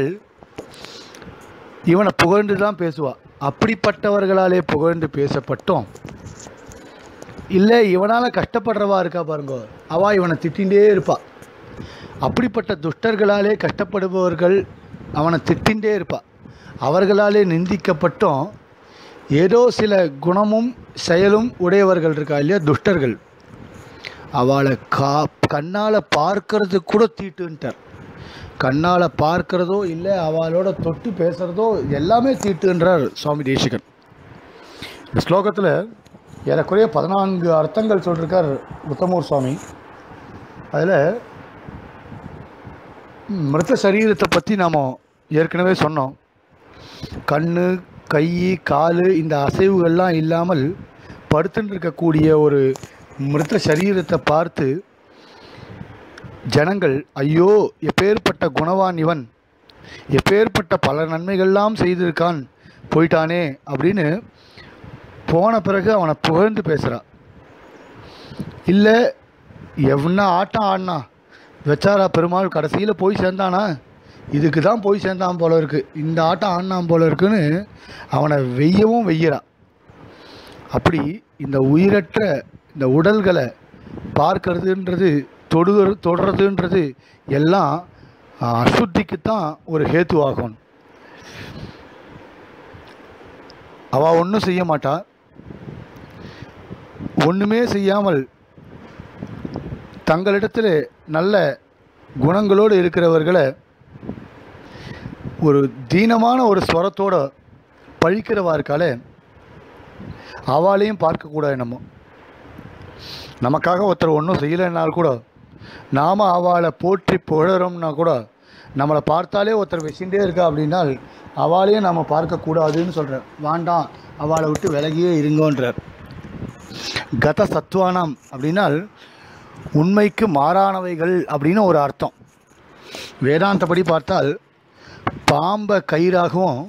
இவனை புகழ்ந்து தான் பேசுவா அப்படிப்பட்டவர்களாலே புகழ்ந்து பேசப்பட்டோம் இல்லை இவனால் கஷ்டப்படுறவா இருக்கா பாருங்க அவள் இவனை திட்டிகிட்டே இருப்பா அப்படிப்பட்ட துஷ்டர்களாலே கஷ்டப்படுபவர்கள் அவனை திட்டிகிட்டே இருப்பா அவர்களாலே நிந்திக்கப்பட்டும் ஏதோ சில குணமும் செயலும் உடையவர்கள் இருக்கா இல்லையா துஷ்டர்கள் அவளை கா கண்ணால் பார்க்கறது கூட தீட்டுன்ட்டார் கண்ணால் பார்க்கறதோ இல்லை அவளோட தொட்டு பேசுகிறதோ எல்லாமே தீட்டுன்றார் சுவாமி தேசிகன் இந்த ஸ்லோகத்தில் ஏறக்குறைய பதினான்கு அர்த்தங்கள் சொல்லியிருக்கார் உத்தமூர் சுவாமி அதில் மிருத்த சரீரத்தை பற்றி நாம் ஏற்கனவே சொன்னோம் கண் கை கால் இந்த அசைவுகள்லாம் இல்லாமல் படுத்துன்னு இருக்கக்கூடிய ஒரு மிருத்த சரீரத்தை பார்த்து ஜனங்கள் ஐயோ எப்பேற்பட்ட குணவான் இவன் எப்பேற்பட்ட பல நன்மைகள்லாம் செய்திருக்கான் போயிட்டானே அப்படின்னு போன பிறகு அவனை புகழ்ந்து பேசுகிறான் இல்லை எவனா ஆட்டம் ஆடினா வச்சாரா பெருமாள் கடைசியில் போய் சேர்ந்தானா இதுக்கு தான் போய் சேர்ந்தான் போல இருக்கு இந்த ஆட்டம் ஆடினான் போல இருக்குன்னு அவனை வெய்யவும் வெய்யறான் அப்படி இந்த உயிரற்ற இந்த உடல்களை பார்க்கறதுன்றது தொடுகிற தொடுறதுன்றது எல்லாம் அசுத்திக்கு தான் ஒரு ஹேத்துவாகும் அவள் ஒன்றும் செய்ய மாட்டா ஒன்றுமே செய்யாமல் தங்களிடத்தில் நல்ல குணங்களோடு இருக்கிறவர்களை ஒரு தீனமான ஒரு ஸ்வரத்தோட பழிக்கிறவா இருக்காளே அவளையும் பார்க்கக்கூடாது நம்ம நமக்காக ஒருத்தர் ஒன்றும் செய்யலைன்னால் கூட நாம் அவளை போற்றி புகழறோம்னா கூட நம்மளை பார்த்தாலே ஒருத்தர் வச்சுட்டே இருக்கா அப்படின்னால் அவளையும் நம்ம பார்க்கக்கூடாதுன்னு சொல்கிறார் வேண்டாம் அவளை விட்டு விலகியே இருங்கோன்றார் கத சத்வானம் அப்படின்னால் உண்மைக்கு மாறானவைகள் அப்படின்னு ஒரு அர்த்தம் வேதாந்தப்படி பார்த்தால் பாம்பை கயிறாகவும்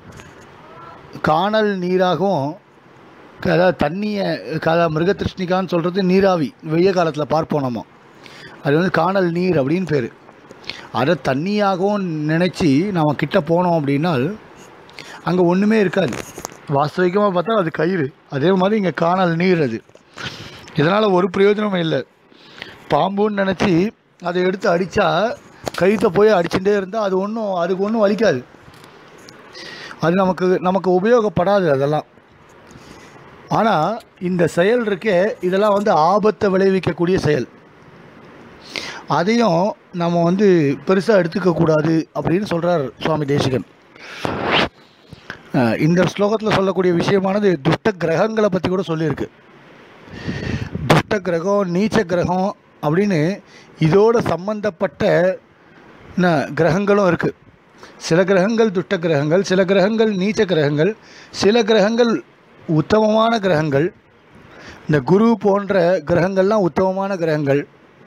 காணல் நீராகவும் அதாவது தண்ணியை கத மிருகதிருஷ்ணிகான்னு சொல்கிறது நீராவி வெய்ய காலத்தில் பார்ப்போம் நம்ம அது வந்து காணல் நீர் அப்படின்னு பேர் அதை தண்ணியாகவும் நினச்சி நம்ம கிட்ட போனோம் அப்படின்னால் அங்கே ஒன்றுமே இருக்காது வாஸ்தவிகமாக பார்த்தா அது கயிறு அதே மாதிரி இங்கே காணல் நீர் அது இதனால் ஒரு பிரயோஜனமும் இல்லை பாம்புன்னு நினச்சி அதை எடுத்து அடித்தா கழுத்தை போய் அடிச்சுட்டே இருந்தால் அது ஒன்றும் அதுக்கு ஒன்றும் வலிக்காது அது நமக்கு நமக்கு உபயோகப்படாது அதெல்லாம் ஆனால் இந்த செயல் இருக்கே இதெல்லாம் வந்து ஆபத்தை விளைவிக்கக்கூடிய செயல் அதையும் நம்ம வந்து பெருசாக எடுத்துக்கக்கூடாது அப்படின்னு சொல்கிறார் சுவாமி தேசிகன் அஹ் இந்த ஸ்லோகத்தில் சொல்லக்கூடிய விஷயமானது துஷ்ட கிரகங்களை பற்றி கூட சொல்லியிருக்கு துஷ்ட கிரகம் நீச்ச கிரகம் அப்படின்னு இதோட சம்பந்தப்பட்ட என்ன கிரகங்களும் இருக்குது சில கிரகங்கள் துஷ்ட கிரகங்கள் சில கிரகங்கள் நீச்ச கிரகங்கள் சில கிரகங்கள் உத்தமமான கிரகங்கள் இந்த குரு போன்ற கிரகங்கள்லாம் உத்தமமான கிரகங்கள்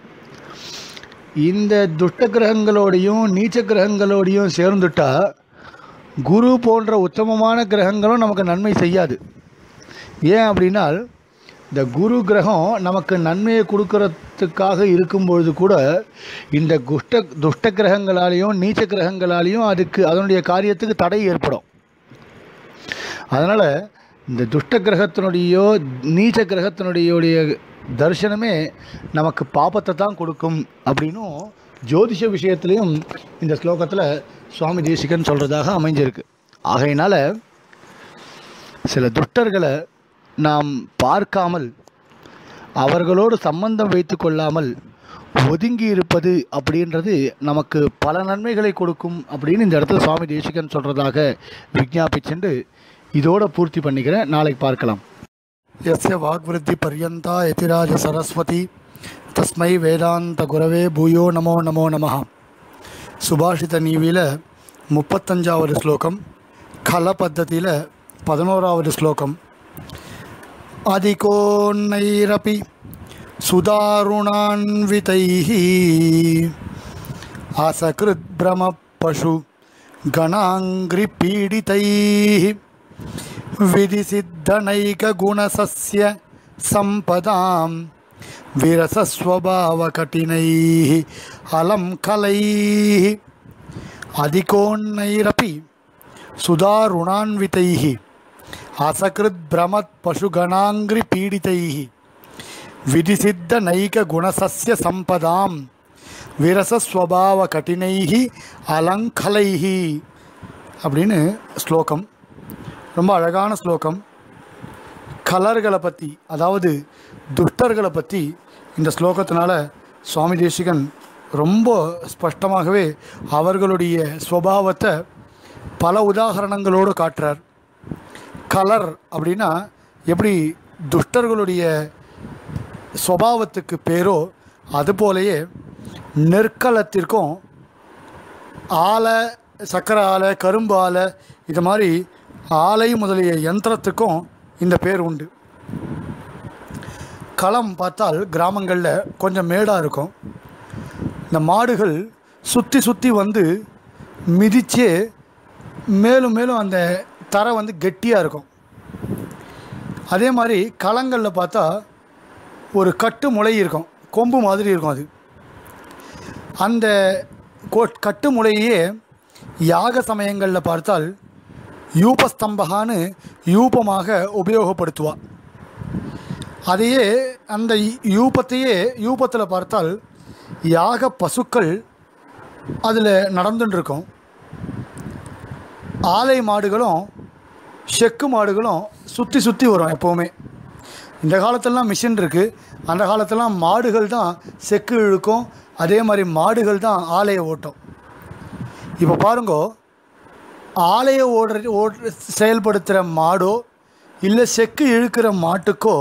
இந்த துஷ்ட கிரகங்களோடையும் நீச்ச கிரகங்களோடையும் சேர்ந்துட்டா குரு போன்ற உத்தமமான கிரகங்களும் நமக்கு நன்மை செய்யாது ஏன் அப்படின்னால் இந்த குரு கிரகம் நமக்கு நன்மையை கொடுக்கறதுக்காக இருக்கும்பொழுது கூட இந்த குஷ்ட துஷ்ட கிரகங்களாலேயும் நீச்ச கிரகங்களாலேயும் அதுக்கு அதனுடைய காரியத்துக்கு தடை ஏற்படும் அதனால் இந்த துஷ்ட கிரகத்தினுடையோ நீச்ச கிரகத்தினுடைய தரிசனமே நமக்கு பாபத்தை தான் கொடுக்கும் அப்படின்னும் ஜோதிஷ விஷயத்துலேயும் இந்த ஸ்லோகத்தில் சுவாமி தேசிகன் சொல்கிறதாக அமைஞ்சிருக்கு ஆகையினால சில துஷ்டர்களை நாம் பார்க்காமல் அவர்களோடு சம்பந்தம் வைத்து கொள்ளாமல் ஒதுங்கி இருப்பது அப்படின்றது நமக்கு பல நன்மைகளை கொடுக்கும் அப்படின்னு இந்த இடத்துல சுவாமி தேசிகன் சொல்கிறதாக விஜாபிச்சுண்டு இதோட பூர்த்தி பண்ணிக்கிறேன் நாளைக்கு பார்க்கலாம் यस्य वाग्वृद्धिपर्यन्ता यतिराज सरस्वती तस्मै வேதாந்த பூயோ நமோ நமோ நமः சுபாஷித நீவியில் முப்பத்தஞ்சாவது ஸ்லோகம் கல பத்ததியில் பதினோராவது ஸ்லோகம் அதிகோன்னைரபி சுதாருணான்விதைः असकृद्भ्रमपशु गणाङ्घ्रिपीडितैः विधिसिद्धनैकगुणसस्य सम्पदां विरसस्वभावकठिनैः अलं कलैः अधिकोन्नैरपि सुधारुणान्वितैः असकृद्भ्रमत्पशुगणाङ्घ्रिपीडितैः विधिसिद्धनैकगुणसस्य सम्पदां விரசஸ்வபாவ அலங்கலைஹி அப்படின்னு ஸ்லோகம் ரொம்ப அழகான ஸ்லோகம் கலர்களை பற்றி அதாவது துஷ்டர்களை பற்றி இந்த ஸ்லோகத்தினால சுவாமி தேசிகன் ரொம்ப ஸ்பஷ்டமாகவே அவர்களுடைய ஸ்வபாவத்தை பல உதாகரணங்களோடு காட்டுறார் கலர் அப்படின்னா எப்படி துஷ்டர்களுடைய ஸ்வபாவத்துக்கு பேரோ அதுபோலயே நெற்களத்திற்கும் ஆலை சக்கரை ஆலை கரும்பு ஆலை இது மாதிரி ஆலை முதலிய யந்திரத்துக்கும் இந்த பேர் உண்டு களம் பார்த்தால் கிராமங்களில் கொஞ்சம் மேடாக இருக்கும் இந்த மாடுகள் சுற்றி சுற்றி வந்து மிதித்து மேலும் மேலும் அந்த தரை வந்து கெட்டியாக இருக்கும் அதே மாதிரி களங்களில் பார்த்தா ஒரு கட்டு முளை இருக்கும் கொம்பு மாதிரி இருக்கும் அது அந்த கோ- கட்டு முளையே யாக சமயங்களில் பார்த்தால் யூபஸ்தம்பகான்னு யூபமாக உபயோகப்படுத்துவா அதையே அந்த யூபத்தையே யூபத்தில் பார்த்தால் யாக பசுக்கள் அதில் நடந்துட்டு இருக்கும் ஆலை மாடுகளும் செக்கு மாடுகளும் சுற்றி சுற்றி வரும் எப்போவுமே இந்த காலத்திலலாம் மிஷின் இருக்குது அந்த காலத்திலலாம் மாடுகள் தான் செக்கு இழுக்கும் அதே மாதிரி மாடுகள் தான் ஆலையை ஓட்டும் இப்போ பாருங்க ஆலையை ஓடுற ஓடு செயல்படுத்துகிற மாடோ இல்லை செக்கு இழுக்கிற மாட்டுக்கோ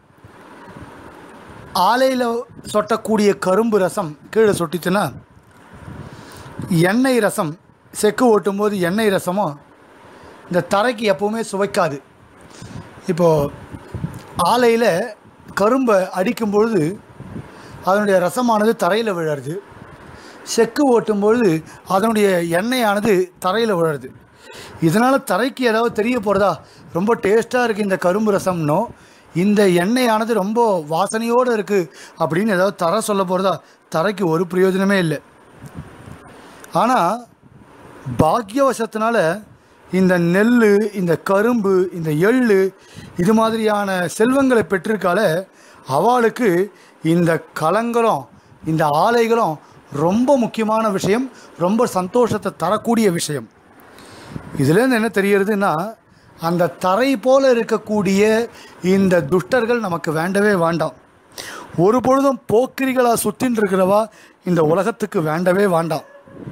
ஆலையில் சொட்டக்கூடிய கரும்பு ரசம் கீழே சொட்டிச்சுன்னா எண்ணெய் ரசம் செக்கு ஓட்டும்போது எண்ணெய் ரசமோ இந்த தரைக்கு எப்போவுமே சுவைக்காது இப்போது ஆலையில் கரும்பை அடிக்கும் பொழுது அதனுடைய ரசமானது தரையில் விழருது செக்கு ஓட்டும் பொழுது அதனுடைய எண்ணெயானது தரையில் விழருது இதனால் தரைக்கு ஏதாவது தெரிய போகிறதா ரொம்ப டேஸ்ட்டாக இருக்குது இந்த கரும்பு ரசம்னோ இந்த எண்ணெயானது ரொம்ப வாசனையோடு இருக்குது அப்படின்னு ஏதாவது தர சொல்ல போகிறதா தரைக்கு ஒரு பிரயோஜனமே இல்லை ஆனால் பாக்கியவசத்தினால இந்த நெல் இந்த கரும்பு இந்த எள்ளு இது மாதிரியான செல்வங்களை பெற்றிருக்கால அவளுக்கு இந்த களங்களும் இந்த ஆலைகளும் ரொம்ப முக்கியமான விஷயம் ரொம்ப சந்தோஷத்தை தரக்கூடிய விஷயம் இதுலேருந்து என்ன தெரியறதுன்னா அந்த தரை போல இருக்கக்கூடிய இந்த துஷ்டர்கள் நமக்கு வேண்டவே வேண்டாம் ஒரு பொழுதும் போக்கிரிகளாக சுத்தின்னு இருக்கிறவா இந்த உலகத்துக்கு வேண்டவே வேண்டாம்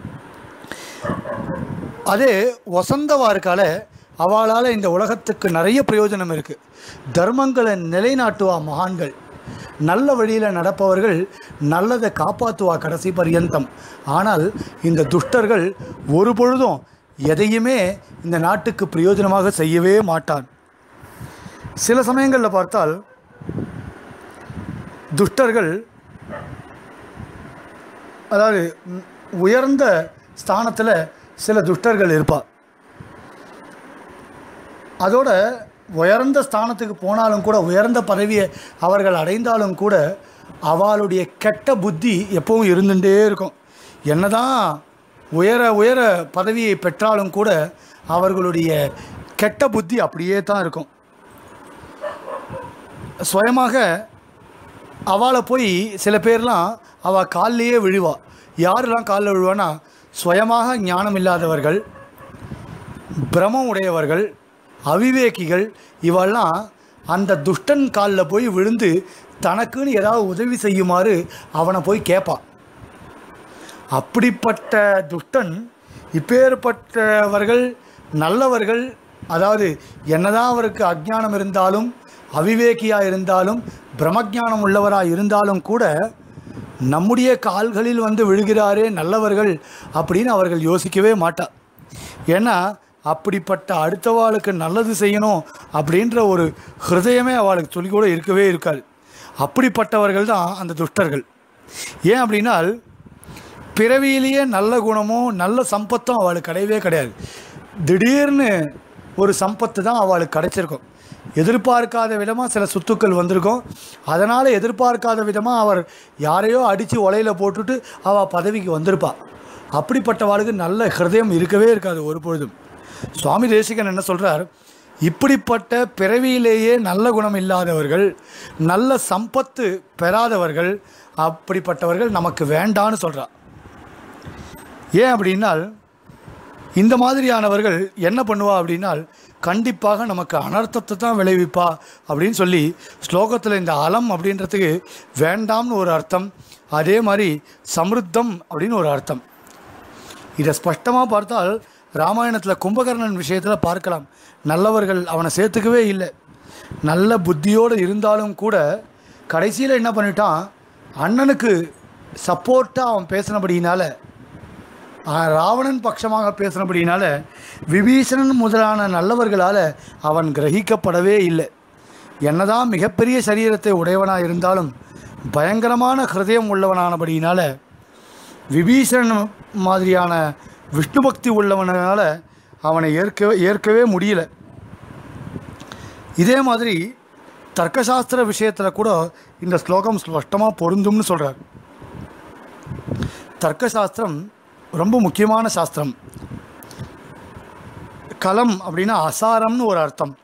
அதே வசந்தவா இருக்கால அவளால் இந்த உலகத்துக்கு நிறைய பிரயோஜனம் இருக்குது தர்மங்களை நிலைநாட்டுவா மகான்கள் நல்ல வழியில் நடப்பவர்கள் நல்லதை காப்பாற்றுவா கடைசி பரியந்தம் ஆனால் இந்த துஷ்டர்கள் ஒரு பொழுதும் எதையுமே இந்த நாட்டுக்கு பிரயோஜனமாக செய்யவே மாட்டான் சில சமயங்களில் பார்த்தால் துஷ்டர்கள் அதாவது ம், உயர்ந்த ஸ்தானத்தில் சில துஷ்டர்கள் இருப்பா அதோட உயர்ந்த ஸ்தானத்துக்கு போனாலும் கூட உயர்ந்த பதவியை அவர்கள் அடைந்தாலும் கூட அவளுடைய கெட்ட புத்தி எப்பவும் இருந்துகிட்டே இருக்கும் என்னதான் உயர உயர பதவியை பெற்றாலும் கூட அவர்களுடைய கெட்ட புத்தி அப்படியே தான் இருக்கும் சுயமாக அவளை போய் சில பேர்லாம் அவள் கால்லையே விழுவா யாரெல்லாம் காலில் விழுவானா சுயமாக ஞானம் இல்லாதவர்கள் பிரமம் உடையவர்கள் அவிவேகிகள் இவெல்லாம் அந்த துஷ்டன் காலில் போய் விழுந்து தனக்குன்னு ஏதாவது உதவி செய்யுமாறு அவனை போய் கேட்பான் அப்படிப்பட்ட துஷ்டன் இப்பேற்பட்டவர்கள் நல்லவர்கள் அதாவது என்னதான் அவருக்கு அஜ்ஞானம் இருந்தாலும் அவிவேகியாக இருந்தாலும் பிரம்மஜானம் உள்ளவராக இருந்தாலும் கூட நம்முடைய கால்களில் வந்து விழுகிறாரே நல்லவர்கள் அப்படின்னு அவர்கள் யோசிக்கவே மாட்டார் ஏன்னா அப்படிப்பட்ட அடுத்தவாளுக்கு நல்லது செய்யணும் அப்படின்ற ஒரு ஹிருதயமே அவளுக்கு சொல்லி கூட இருக்கவே இருக்காது அப்படிப்பட்டவர்கள் தான் அந்த துஷ்டர்கள் ஏன் அப்படின்னால் பிறவியிலேயே நல்ல குணமும் நல்ல சம்பத்தும் அவளுக்கு கிடையவே கிடையாது திடீர்னு ஒரு சம்பத்து தான் அவளுக்கு கிடைச்சிருக்கும் எதிர்பார்க்காத விதமாக சில சொத்துக்கள் வந்திருக்கும் அதனால் எதிர்பார்க்காத விதமாக அவர் யாரையோ அடித்து உலையில் போட்டுட்டு அவள் பதவிக்கு வந்திருப்பா அப்படிப்பட்டவாளுக்கு நல்ல ஹிருதயம் இருக்கவே இருக்காது ஒரு பொழுதும் சுவாமி தேசிகன் என்ன சொல்கிறார் இப்படிப்பட்ட பிறவியிலேயே நல்ல குணம் இல்லாதவர்கள் நல்ல சம்பத்து பெறாதவர்கள் அப்படிப்பட்டவர்கள் நமக்கு வேண்டான்னு சொல்கிறார் ஏன் அப்படின்னால் இந்த மாதிரியானவர்கள் என்ன பண்ணுவா அப்படின்னால் கண்டிப்பாக நமக்கு அனர்த்தத்தை தான் விளைவிப்பா அப்படின்னு சொல்லி ஸ்லோகத்தில் இந்த அலம் அப்படின்றதுக்கு வேண்டாம்னு ஒரு அர்த்தம் அதே மாதிரி சம்ருத்தம் அப்படின்னு ஒரு அர்த்தம் இதை ஸ்பஷ்டமாக பார்த்தால் ராமாயணத்தில் கும்பகர்ணன் விஷயத்தில் பார்க்கலாம் நல்லவர்கள் அவனை சேர்த்துக்கவே இல்லை நல்ல புத்தியோடு இருந்தாலும் கூட கடைசியில் என்ன பண்ணிட்டான் அண்ணனுக்கு சப்போர்ட்டாக அவன் பேசினபடியினால ஆஹ், ராவணன் பட்சமாக பேசினபடியினால விபீஷணன் முதலான நல்லவர்களால் அவன் கிரகிக்கப்படவே இல்லை என்னதான் மிகப்பெரிய சரீரத்தை உடையவனாக இருந்தாலும் பயங்கரமான ஹிருதயம் உள்ளவனானபடியினால விபீஷணன் மாதிரியான விஷ்ணு பக்தி உள்ளவனால அவனை ஏற்கவே ஏற்கவே முடியல இதே மாதிரி தர்க்கசாஸ்திர விஷயத்தில் கூட இந்த ஸ்லோகம் ஸ்பஷ்டமாக பொருந்தும்னு சொல்கிறார் தர்க்கசாஸ்திரம் ரொம்ப முக்கியமான சாஸ்திரம் கலம் அப்படின்னா அசாரம்னு ஒரு அர்த்தம்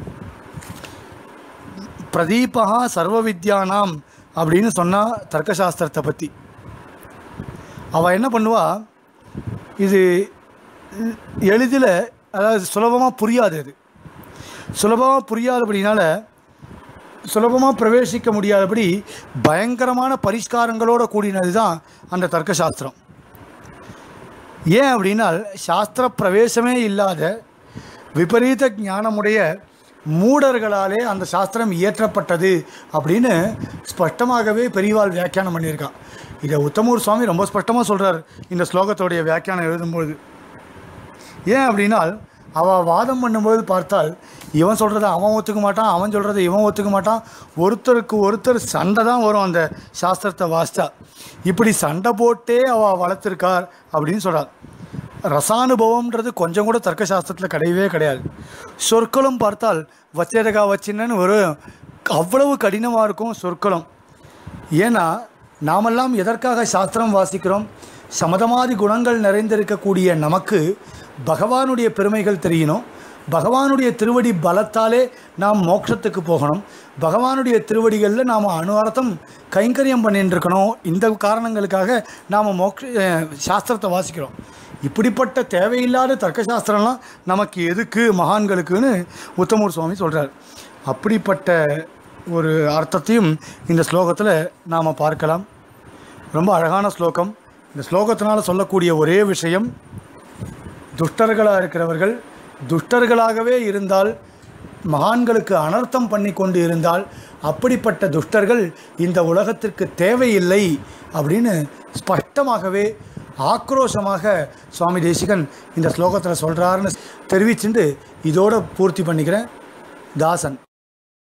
பிரதீபா சர்வ வித்யானாம் அப்படின்னு சொன்னால் தர்க்கசாஸ்திரத்தை பற்றி அவள் என்ன பண்ணுவா இது எளிதில் அதாவது சுலபமாக புரியாது அது சுலபமாக புரியாதபடினால சுலபமாக பிரவேசிக்க முடியாதபடி பயங்கரமான பரிஷ்காரங்களோடு கூடினது தான் அந்த தர்க்கசாஸ்திரம் ஏன் அப்படின்னால் சாஸ்திர பிரவேசமே இல்லாத விபரீத ஞானமுடைய மூடர்களாலே அந்த சாஸ்திரம் இயற்றப்பட்டது அப்படின்னு ஸ்பஷ்டமாகவே பெரியவாள் வியாக்கியானம் பண்ணியிருக்கான் இதை உத்தமூர் சுவாமி ரொம்ப ஸ்பஷ்டமாக சொல்கிறார் இந்த ஸ்லோகத்தோடைய வியாக்கியானம் எழுதும்போது ஏன் அப்படின்னால் அவள் வாதம் பண்ணும்போது பார்த்தால் இவன் சொல்கிறத அவன் ஒத்துக்க மாட்டான் அவன் சொல்கிறத இவன் ஒத்துக்க மாட்டான் ஒருத்தருக்கு ஒருத்தர் சண்டை தான் வரும் அந்த சாஸ்திரத்தை வாசித்தா இப்படி சண்டை போட்டே அவள் வளர்த்துருக்கார் அப்படின்னு சொல்கிறார் ரசானுபவம்ன்றது கொஞ்சம் கூட தர்க்க சாஸ்திரத்தில் கிடையவே கிடையாது சொற்களும் பார்த்தால் வச்சேதகா வச்சின்னு ஒரு அவ்வளவு கடினமாக இருக்கும் சொற்களும் ஏன்னா நாமெல்லாம் எதற்காக சாஸ்திரம் வாசிக்கிறோம் சமதமாதி குணங்கள் நிறைந்திருக்கக்கூடிய நமக்கு பகவானுடைய பெருமைகள் தெரியணும் பகவானுடைய திருவடி பலத்தாலே நாம் மோட்சத்துக்கு போகணும் பகவானுடைய திருவடிகளில் நாம் அனுவாரத்தம் கைங்கரியம் பண்ணிட்டு இருக்கணும் இந்த காரணங்களுக்காக நாம் மோட்ச அஹ், சாஸ்திரத்தை வாசிக்கிறோம் இப்படிப்பட்ட தேவையில்லாத தர்க்கசாஸ்திரம்லாம் நமக்கு எதுக்கு மகான்களுக்குன்னு உத்தமூர் சுவாமி சொல்கிறார் அப்படிப்பட்ட ஒரு அர்த்தத்தையும் இந்த ஸ்லோகத்தில் நாம் பார்க்கலாம் ரொம்ப அழகான ஸ்லோகம் இந்த ஸ்லோகத்தினால் சொல்லக்கூடிய ஒரே விஷயம் துஷ்டர்களாக இருக்கிறவர்கள் துஷ்டர்களாகவே இருந்தால் மகான்களுக்கு அனர்த்தம் பண்ணி கொண்டு இருந்தால் அப்படிப்பட்ட துஷ்டர்கள் இந்த உலகத்திற்கு தேவையில்லை அப்படின்னு ஸ்பஷ்டமாகவே ஆக்ரோஷமாக சுவாமி தேசிகன் இந்த ஸ்லோகத்தில் சொல்கிறாருன்னு தெரிவிச்சுட்டு இதோட பூர்த்தி பண்ணிக்கிறேன் தாசன்